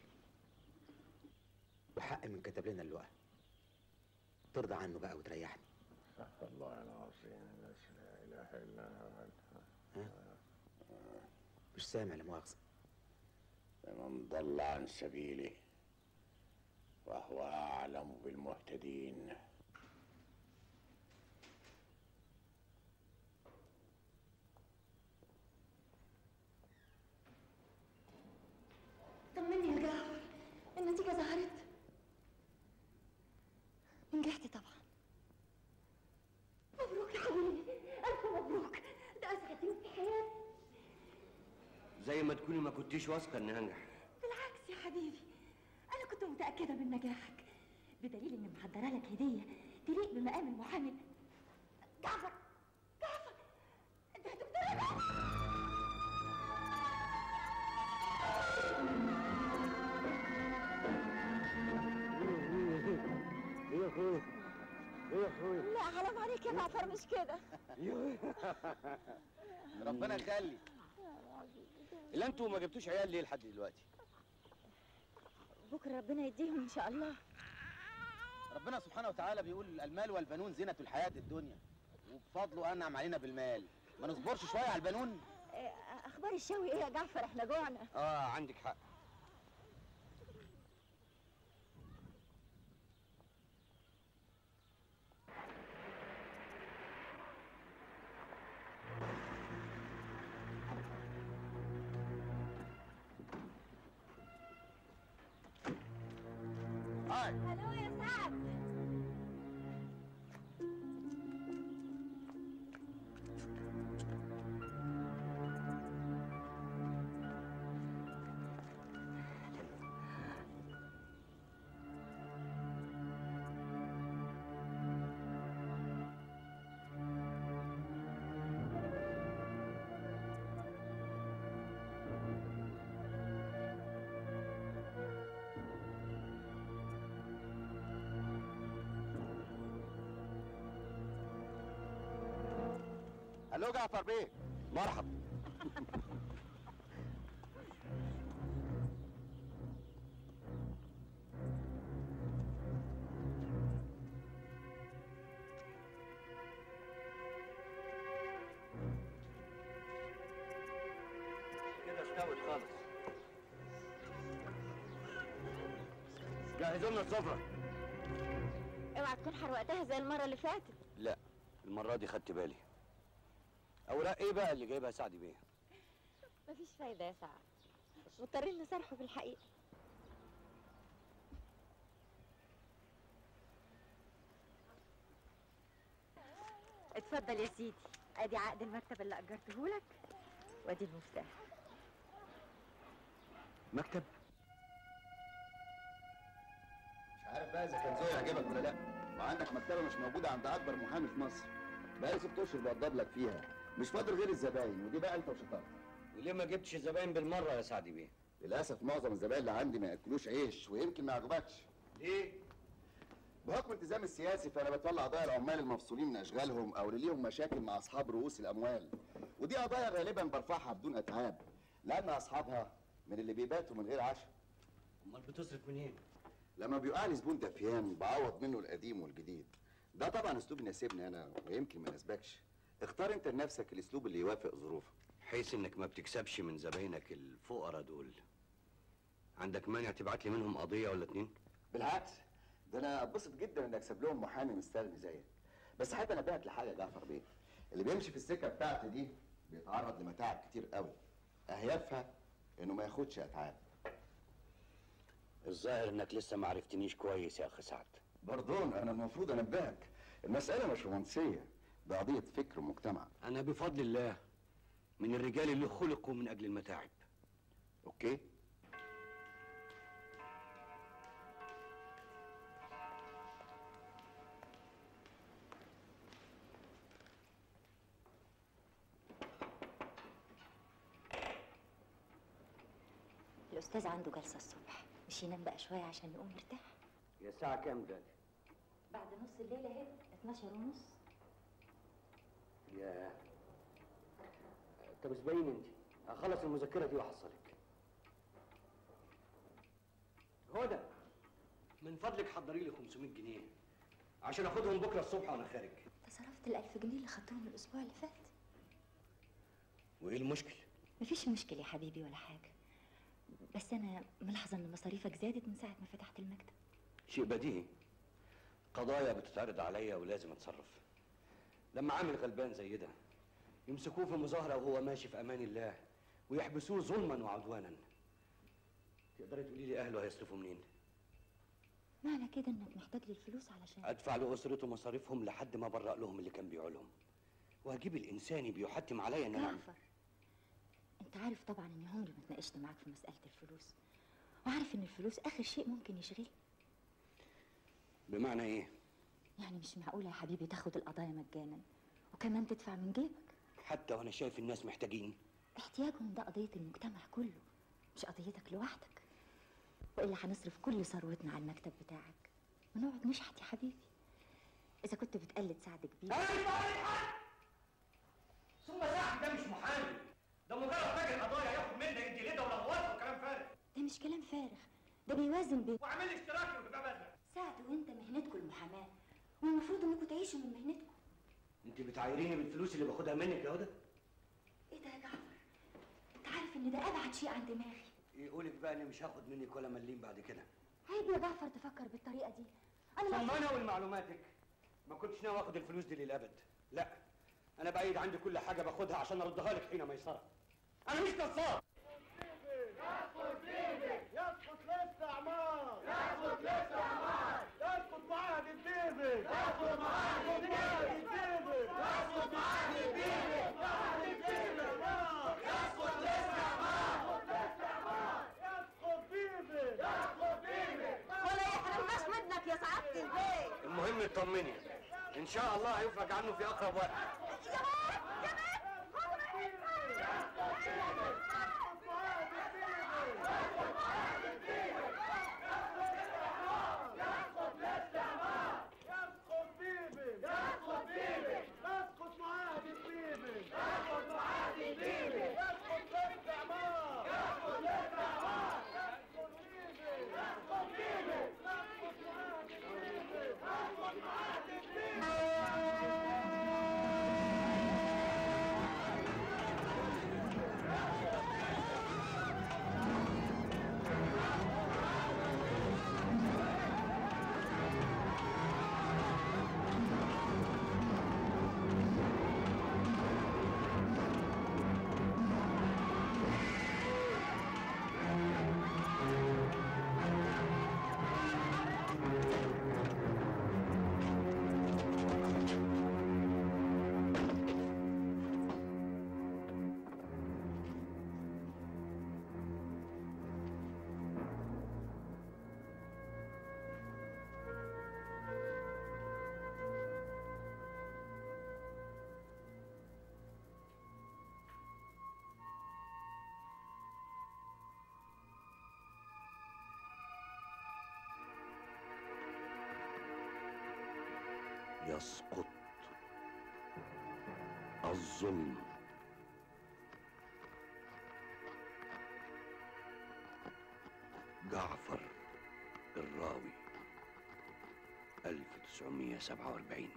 وحق من كتب لنا اللقا ترضى عنه بقى وتريحني استغفر الله العظيم الذي لا إله إلا هو ها؟ مش سامع لا مؤاخذة فمن ضل عن سبيله وهو أعلم بالمهتدين طمني يا جعفر النتيجة ظهرت نجحت طبعا مبروك يا حبيبي ألف مبروك ده أسعد يوم في حياتي زي ما تكوني ما كنتيش واثقه اني هنجح بالعكس يا حبيبي أنا كنت متأكدة من نجاحك بدليل إني محضرة لك هدية تليق بمقام المحامي جعفر جعفر أنت هتبتلى ايه يا اخويا ايه يا اخويا لا حرام عليك يا جعفر مش كده ربنا يخلي الا انتوا ما جبتوش عيال ليه لحد دلوقتي بكرة ربنا يديهم إن شاء الله ربنا سبحانه وتعالى بيقول المال والبنون زينة الحياة الدنيا وبفضله أنعم علينا بالمال ما نصبرش شوية على البنون إيه، أخبار الشوي إيه يا جعفر إحنا جوعنا اه عندك حق الو جعفر بيه مرحبا كده استوت خالص جهزوا لنا السفرة اوعى تكون حرقتها زي المره اللي فاتت لا المرة دي خدت بالي أوراق إيه بقى اللي جايبها سعدي بيه؟ مفيش فايده يا سعد مضطرين نصرحه بالحقيقه اتفضل يا سيدي ادي عقد المكتب اللي اجرته لك وادي المفتاح مكتب مش عارف بقى اذا كان ذوقي يعجبك ولا لا وعندك مكتبه مش موجوده عند اكبر محامي في مصر بقالي ست اشهر بوضب لك فيها مش فاضل غير الزباين ودي بقى انت وشطارتك وليه ما جبتش الزباين بالمرة يا سعدي بيه؟ للاسف معظم الزباين اللي عندي ما ياكلوش عيش ويمكن ما يعجبكش ليه؟ بحكم التزام السياسي فانا بتولى قضايا العمال المفصولين من اشغالهم او اللي ليهم مشاكل مع اصحاب رؤوس الاموال ودي قضايا غالبا برفعها بدون اتعاب لان اصحابها من اللي بيباتوا من غير عشاء امال بتصرف منين؟ لما بيقع لي زبون دفيان بعوض منه القديم والجديد ده طبعا اسلوب يناسبني انا ويمكن ما يناسبكش اختار انت لنفسك الاسلوب اللي يوافق ظروفك حيث انك ما بتكسبش من زباينك الفقراء دول عندك مانع تبعت لي منهم قضية ولا اتنين؟ بالعكس ده انا اتبسط جدا ان اكسب لهم محامي مستغني زيك بس حابب انبهك لحاجه يا جعفر بيه اللي بيمشي في السكه بتاعتي دي بيتعرض لمتاعب كتير قوي اهيافها انه ما ياخدش اتعاب الظاهر انك لسه ما عرفتنيش كويس يا اخ سعد برضون انا المفروض انبهك المساله مش رومانسيه ده قضيه فكر ومجتمع انا بفضل الله من الرجال اللي خلقوا من اجل المتاعب اوكي الأستاذ عنده جلسة الصبح مش ينام بقى شوية عشان يقوم يرتاح يا الساعة كام دلوقتي؟ بعد نص الليل اهي 12 ونص يا طب اسبقيني انت هخلص المذكرة دي واحصلك هدى من فضلك حضري لي 500 جنيه عشان اخدهم بكره الصبح وانا خارج انت صرفت الألف جنيه اللي خدتهم الأسبوع اللي فات وايه المشكل؟ مفيش مشكلة يا حبيبي ولا حاجة بس أنا ملاحظة إن مصاريفك زادت من ساعة ما فتحت المكتب شيء بديهي قضايا بتتعرض عليا ولازم اتصرف لما عامل غلبان زي ده يمسكوه في مظاهرة وهو ماشي في أمان الله ويحبسوه ظلما وعدوانا تقدري تقولي لي أهله هيصرفوا منين؟ معنى كده إنك محتاج للفلوس علشان أدفع لأسرته مصاريفهم لحد ما أبرأ لهم اللي كان بيعوا لهم وهجيب الإنساني بيحتم عليا إن أنا جعفر أنت عارف طبعا إني عمري ما اتناقشت معاك في مسألة الفلوس وعارف إن الفلوس آخر شيء ممكن يشغلك بمعنى إيه؟ يعني مش معقولة يا حبيبي تاخد القضايا مجانا وكمان تدفع من جيبك حتى وأنا شايف الناس محتاجين احتياجهم ده قضية المجتمع كله مش قضيتك لوحدك وإلا هنصرف كل ثروتنا على المكتب بتاعك ونقعد نشحت يا حبيبي إذا كنت بتقلد سعد كبير ثم سعد ده مش محامي ده مجرد راجل قضايا ياخد منك انت ليه ده ولغوات وكلام فارغ ده مش كلام فارغ ده بيوازن بين وعامل لي اشتراكي وتبقى بدله سعد وانت مهنتكم المحاماة والمفروض انكم تعيشوا من مهنتكم أنت بتعايريني بالفلوس اللي باخدها منك يا هدى؟ ايه ده يا جعفر انت عارف ان ده ابعد شيء عن دماغي يقولك بقى إني مش هاخد منك ولا مليم بعد كده عيب يا جعفر تفكر بالطريقة دي انا ثم ما أنا ولمعلوماتك ما كنتش ناوي آخد الفلوس دي للأبد لا أنا بعيد عندي كل حاجة باخدها عشان أردها لك حين ميسرة أنا مش نصاب يسقط بيبك يسقط الاستعمار يسقط الاستعمار يسقط معاهد البيبك يسقط معاهد البيبك يسقط معاهد البيبك معاهد البيبك يسقط الاستعمار يسقط بيبك يسقط بيبك ولا يحرمناش منك يا سعادة البيت المهم اطمني إن شاء الله هيفرج عنه في أقرب وقت يسقط بيبك يسقط بيبك يسقط معاهد البيبك يسقط الظلم جعفر الراوي 1947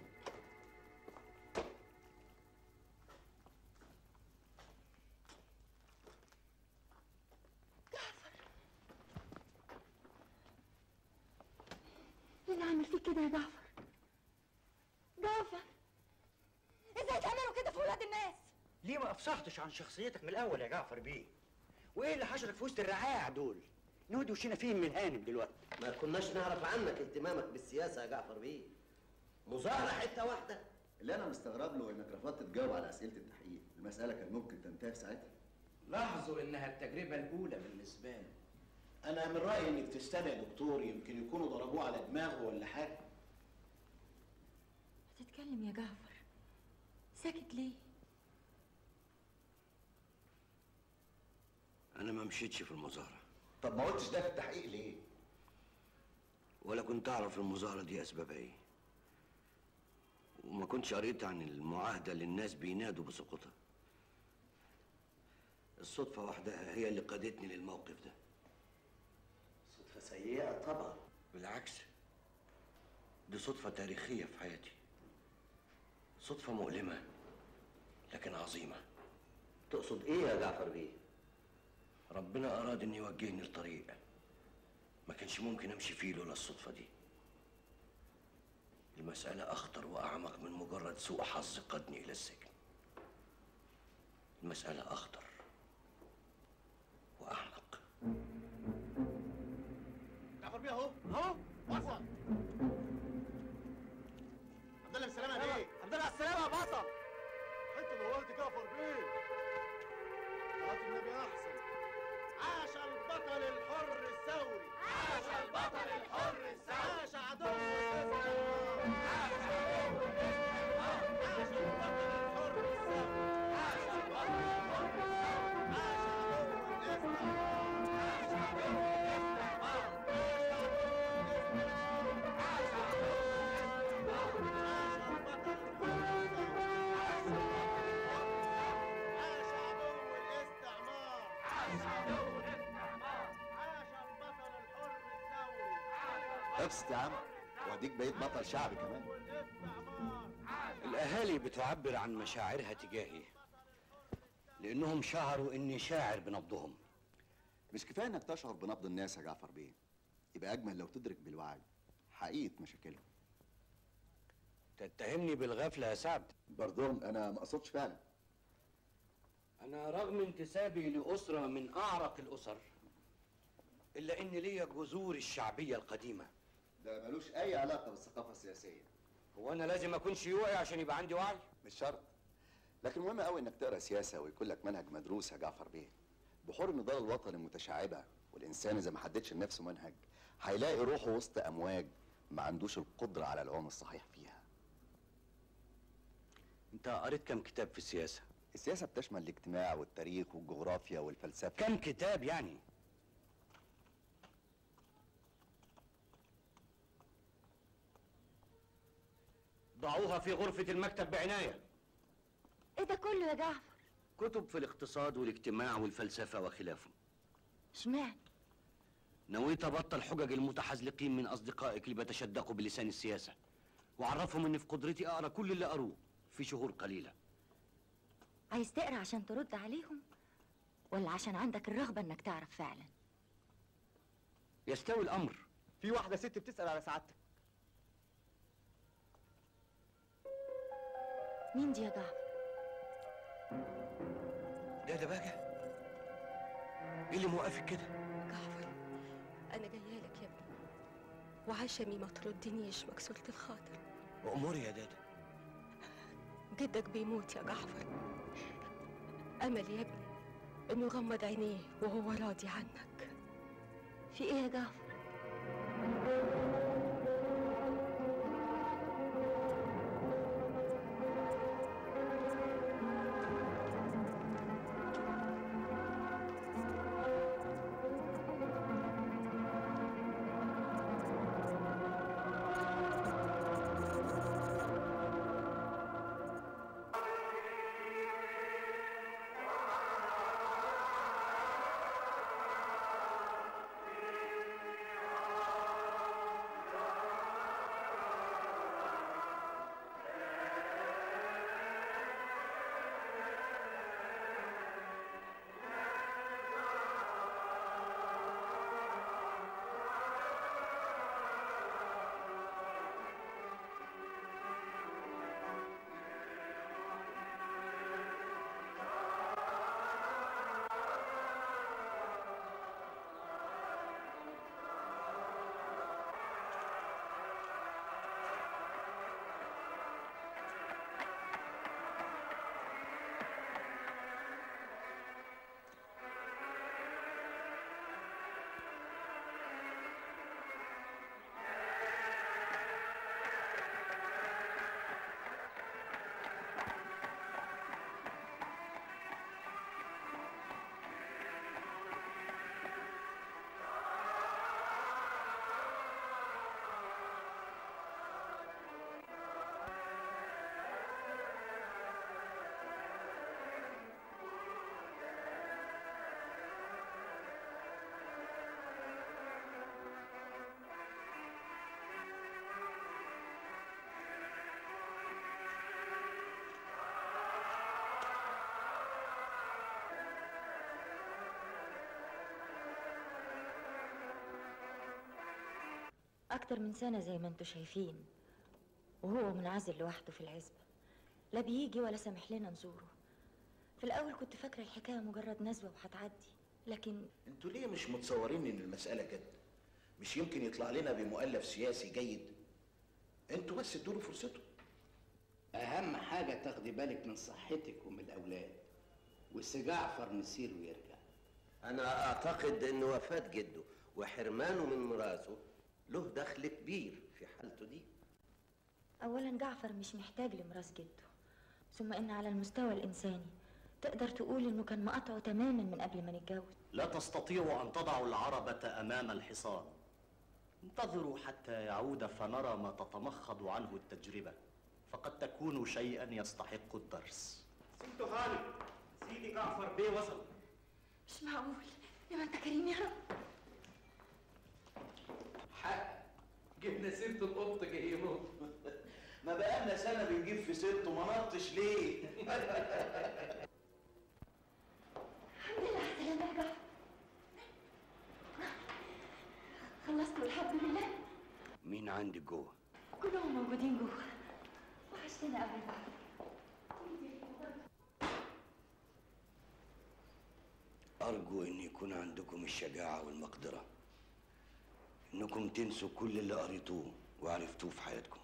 مين عامل فيك كده يا جعفر جعفر ازاي تعملوا كده في ولاد الناس ليه ما افصحتش عن شخصيتك من الاول يا جعفر بيه وايه اللي حشرك في وسط الرعاع دول نودي وشنا فين من هانم دلوقتي ما كناش نعرف عنك اهتمامك بالسياسه يا جعفر بيه مظاهره حته واحده اللي انا مستغرب له انك رفضت تجاوب على اسئله التحقيق المساله كان ممكن تنتهي في ساعتها لاحظوا انها التجربه الاولى بالنسبه له انا من رايي انك تستنى يا دكتور يمكن يكونوا ضربوه على دماغه ولا حاجه تتكلم يا جعفر ساكت ليه انا ما مشيتش في المظاهره طب ما قلتش ده في التحقيق ليه ولا كنت اعرف المظاهره دي اسبابها ايه وما كنتش قريت عن المعاهده اللي الناس بينادوا بسقوطها الصدفه وحدها هي اللي قادتني للموقف ده صدفه سيئه طبعا بالعكس دي صدفه تاريخيه في حياتي صدفه مؤلمه لكن عظيمه تقصد ايه يا جعفر بيه ربنا اراد ان يوجهني لطريق ما كانش ممكن امشي فيه لولا الصدفه دي المساله اخطر واعمق من مجرد سوء حظ قادني الى السجن المساله اخطر واعمق جعفر بيه اهو اهو وصل الحمد لله بالسلامه يا بيه الحمد لله على السلامه يا بطل انت نورت جعفر بيه صلاه النبي احسن عاش البطل الحر الثوري عاش البطل الحر الثوري عاش عدو الاستعمار عاش عدو الاستعمار عاش البطل الحر الثوري عاش البطل الحر الثوري عاش عدو الاستعمار عاش عدو الاستعمار عاش عدو الاستعمار عاش البطل الحر الثوري عاش عدو الاستعمار عاش عدو الاستعمار عاش البطل الحر الثوري ابسط يا عم واديك بقيت بطل شعبي كمان الاهالي بتعبر عن مشاعرها تجاهي لانهم شعروا اني شاعر بنبضهم مش كفايه انك تشعر بنبض الناس يا جعفر بيه يبقى اجمل لو تدرك بالوعي حقيقه مشاكلهم تتهمني بالغفله يا سعد برضهم انا ما اقصدش فعلا انا رغم انتسابي لاسره من اعرق الاسر الا ان ليا جذور الشعبيه القديمه ده ملوش اي علاقه بالثقافه السياسيه هو انا لازم اكون شيوعي عشان يبقى عندي وعي مش شرط لكن مهم قوي انك تقرا سياسه ويكون لك منهج مدروس يا جعفر بيه بحور النضال الوطني متشعبه والانسان اذا ما حددش لنفسه منهج هيلاقي روحه وسط امواج ما عندوش القدره على العوم الصحيح فيها انت قريت كم كتاب في السياسه السياسه بتشمل الاجتماع والتاريخ والجغرافيا والفلسفه كم كتاب يعني ضعوها في غرفه المكتب بعنايه ايه ده كله يا جعفر كتب في الاقتصاد والاجتماع والفلسفه وخلافه اشمعنى نويت ابطل حجج المتحزلقين من اصدقائك اللي بيتشدقوا بلسان السياسه وعرفهم ان في قدرتي اقرا كل اللي قروه في شهور قليله عايز تقرا عشان ترد عليهم ولا عشان عندك الرغبه انك تعرف فعلا يستوي الامر في واحده ست بتسال على سعادتك مين دي يا جعفر ده ده بقى ايه اللي موقفك كده جعفر أنا جاية لك يا ابني وعشمي ما تردنيش مكسورة الخاطر واموري يا دادا جدك بيموت يا جعفر أمل يا ابني إنه يغمض عينيه وهو راضي عنك في ايه يا جعفر أكتر من سنة زي ما انتوا شايفين وهو منعزل لوحده في العزبة لا بيجي ولا سامح لنا نزوره في الأول كنت فاكرة الحكاية مجرد نزوة وهتعدي لكن انتوا ليه مش متصورين ان المسألة كده؟ مش يمكن يطلع لنا بمؤلف سياسي جيد؟ انتوا بس ادوا له فرصته. اهم حاجه تاخدي بالك من صحتك ومن الاولاد والسي جعفر مسير ويرجع انا اعتقد ان وفاة جده وحرمانه من ميراثه له دخل كبير في حالته دي أولا جعفر مش محتاج لميراث جده ثم إن على المستوى الإنساني تقدر تقول إنه كان مقاطعه تماما من قبل ما نتجوز لا تستطيع أن تضعوا العربة أمام الحصان انتظروا حتى يعود فنرى ما تتمخض عنه التجربة فقد تكون شيئا يستحق الدرس ست خالد سيدي جعفر بيه وصل مش معقول يا ما أنت كريم يا رب حق جبنا سيرة القط جاي ينط ما بقالنا سنة بنجيب في سيرته ما نطش ليه؟ الحمد لله على السلامة يا جعفر خلصت والحمد لله مين عندك جوه كلهم موجودين جوه وحشتنا قوي بعض أرجو إن يكون عندكم الشجاعة والمقدرة إنكم تنسوا كل اللي قريتوه وعرفتوه في حياتكم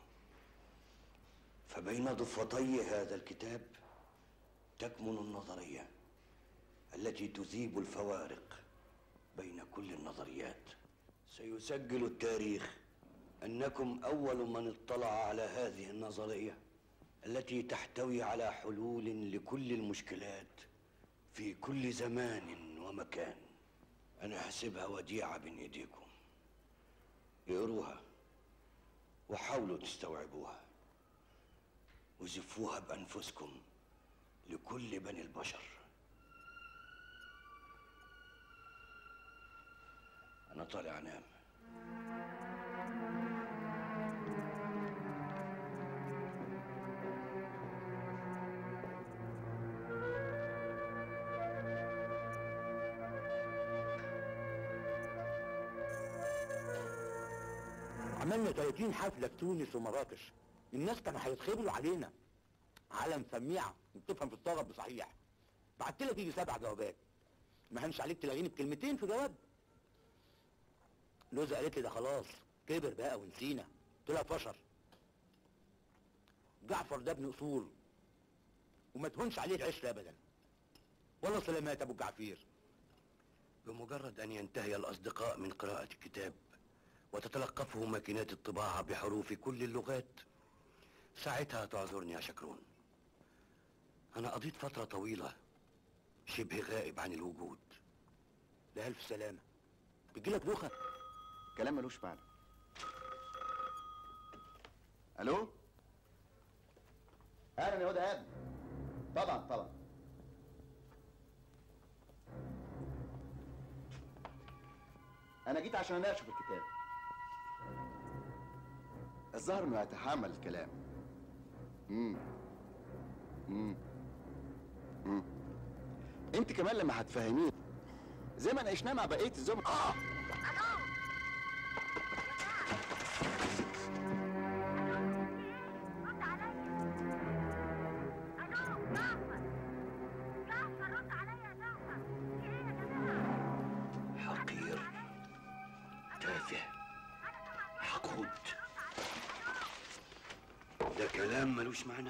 فبين ضفتي هذا الكتاب تكمن النظرية التي تذيب الفوارق بين كل النظريات سيسجل التاريخ أنكم أول من اطلع على هذه النظرية التي تحتوي على حلول لكل المشكلات في كل زمان ومكان أنا هسيبها وديعة بين إيديكم اقروها وحاولوا تستوعبوها وزفوها بأنفسكم لكل بني البشر أنا طالع أنام عملنا 30 حفله في تونس ومراكش الناس كانوا هيتخبروا علينا علم سميعه وبتفهم في الطلب بصحيح بعت لك يجي سبع جوابات ما هنش عليك تلاغيني بكلمتين في جواب لوزة قالت لي ده خلاص كبر بقى ونسينا طلع فشر جعفر ده ابن اصول وما تهونش عليه العشره ابدا والله سلامات ابو جعفير بمجرد أن ينتهي الأصدقاء من قراءة الكتاب وتتلقفه ماكينات الطباعة بحروف كل اللغات ساعتها تعذرني يا شكرون أنا قضيت فترة طويلة شبه غائب عن الوجود لألف سلامة بيجيلك دوخة كلام ملوش معنى الو اهلا يا هدى يا ابني طبعا طبعا انا جيت عشان اناقشه في الكتاب الظاهر انه يتحمل الكلام امم امم امم انت كمان لما هتفهميه زي ما ناقشناه مع بقيه الزملاء اه حقير تافه حقود ده كلام ملوش معنى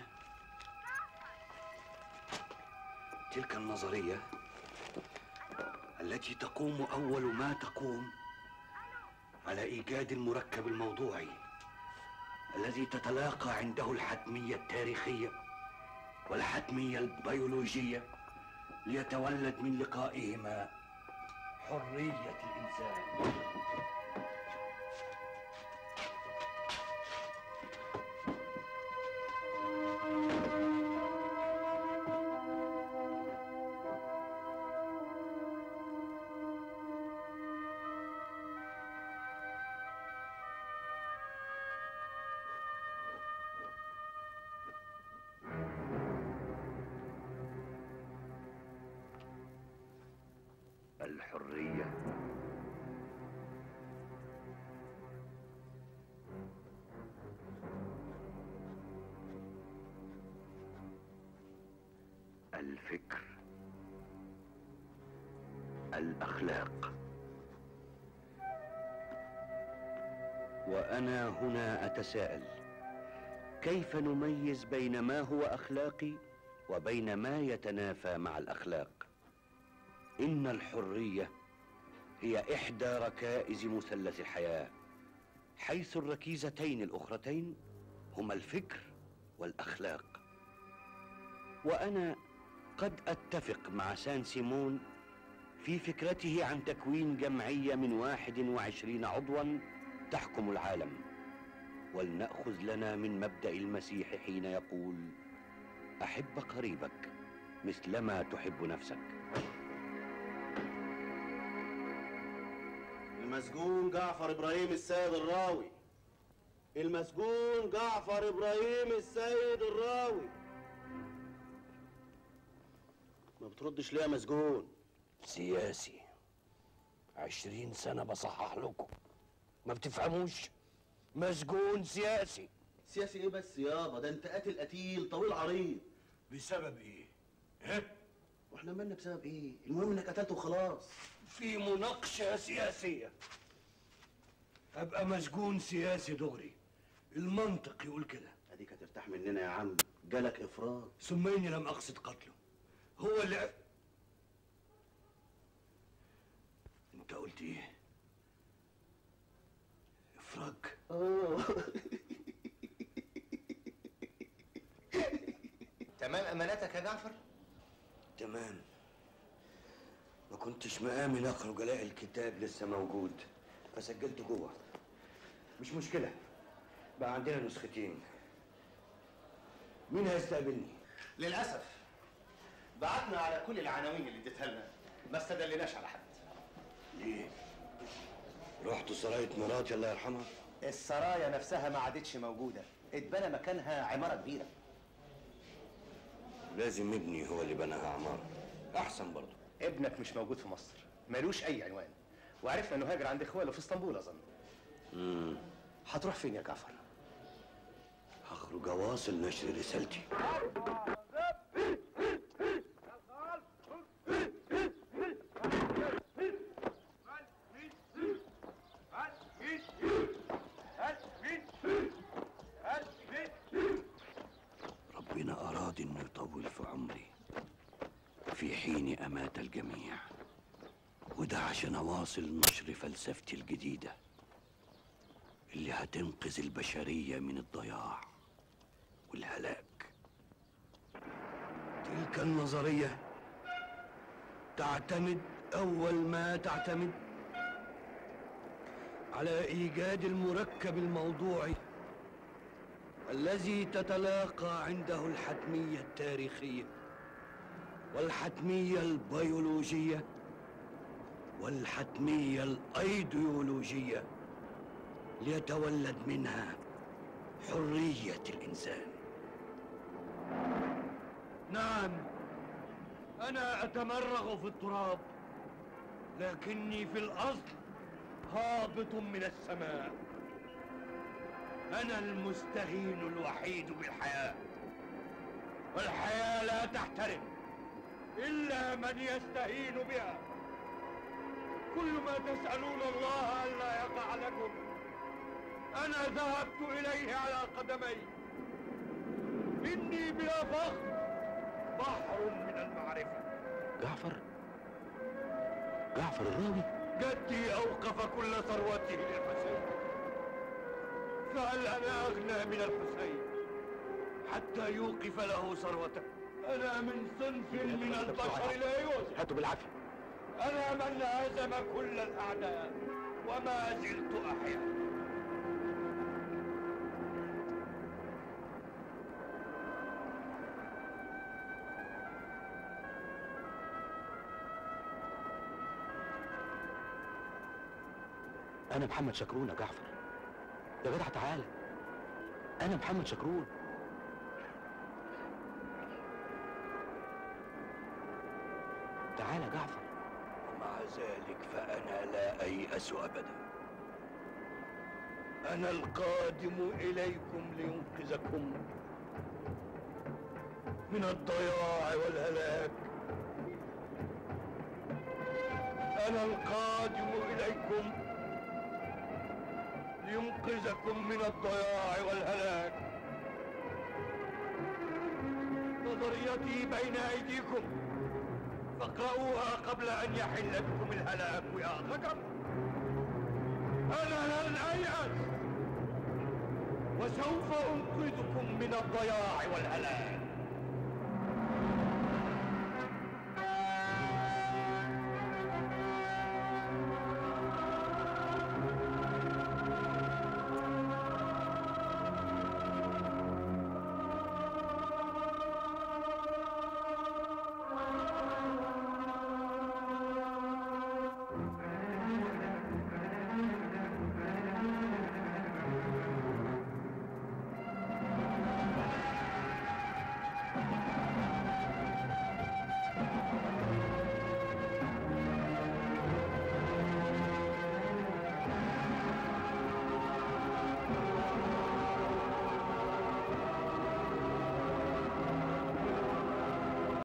تلك النظرية التي تقوم أول ما تقوم على إيجاد المركب الموضوعي الذي تتلاقى عنده الحتمية التاريخية والحتمية البيولوجية ليتولد من لقائهما حرية الإنسان الحرية الفكر الاخلاق وانا هنا اتساءل كيف نميز بين ما هو اخلاقي وبين ما يتنافى مع الاخلاق ان الحريه هي احدى ركائز مثلث الحياه حيث الركيزتين الاخرتين هما الفكر والاخلاق وانا قد اتفق مع سان سيمون في فكرته عن تكوين جمعيه من واحد وعشرين عضوا تحكم العالم ولناخذ لنا من مبدا المسيح حين يقول احب قريبك مثلما تحب نفسك المسجون جعفر ابراهيم السيد الراوي المسجون جعفر ابراهيم السيد الراوي ما بتردش ليه يا مسجون سياسي عشرين سنة بصحح لكم ما بتفهموش مسجون سياسي سياسي ايه بس يابا ده انت قاتل قتيل طويل عريض بسبب ايه؟ واحنا مالنا بسبب ايه؟ المهم انك قتلته وخلاص في مناقشة سياسية أبقى مسجون سياسي دغري المنطق يقول كده اديك هترتاح مننا يا عم جالك افراج ثم إني لم أقصد قتله هو اللي أنت قلت إيه؟ إفراج تمام اماناتك يا جعفر تمام ما كنتش مآمن أخرج ألاقي الكتاب لسه موجود فسجلته جوه مش مشكلة بقى عندنا نسختين مين هيستقبلني؟ للاسف بعتنا على كل العناوين اللي اديتها لنا ما استدلناش على حد ليه؟ رحتوا سراية مراتي الله يرحمها؟ السرايا نفسها ما عادتش موجوده اتبنى مكانها عماره كبيره لازم ابني هو اللي بناها عمارة أحسن برضه ابنك مش موجود في مصر مالوش اي عنوان وعرفنا انه هاجر عند اخواله في اسطنبول اظن امم هتروح فين يا جعفر هخرج أواصل نشر رسالتي ربنا أراد إنه يطول في عمري في حين أمات الجميع وده عشان أواصل نشر فلسفتي الجديدة اللي هتنقذ البشرية من الضياع والهلاك تلك النظرية تعتمد أول ما تعتمد على إيجاد المركب الموضوعي الذي تتلاقى عنده الحتمية التاريخية والحتمية البيولوجية والحتمية الأيديولوجية ليتولد منها حرية الإنسان نعم أنا أتمرغ في التراب لكني في الأصل هابط من السماء أنا المستهين الوحيد بالحياة والحياة لا تحترم إلا من يستهين بها كل ما تسألون الله ألا يقع لكم أنا ذهبت إليه على قدمي إني بلا فخر بحر من المعرفة جعفر جعفر الراوي جدي أوقف كل ثروته للحسين فهل أنا أغنى من الحسين حتى يوقف له ثروته أنا من صنف من البشر لا يوسف هاتوا بالعافيه أنا من هزم كل الأعداء وما زلت أحيا انا محمد شكرون يا جعفر يا جدع تعالى انا محمد شكرون تعالى يا جعفر ومع ذلك فأنا لا أيأس أبدا أنا القادم إليكم لينقذكم من الضياع والهلاك أنا القادم إليكم لينقذكم من الضياع والهلاك نظريتي بين أيديكم فاقرؤوها قبل أن يحل بكم الهلاك يا غجر أنا لن أيأس وسوف أنقذكم من الضياع والهلاك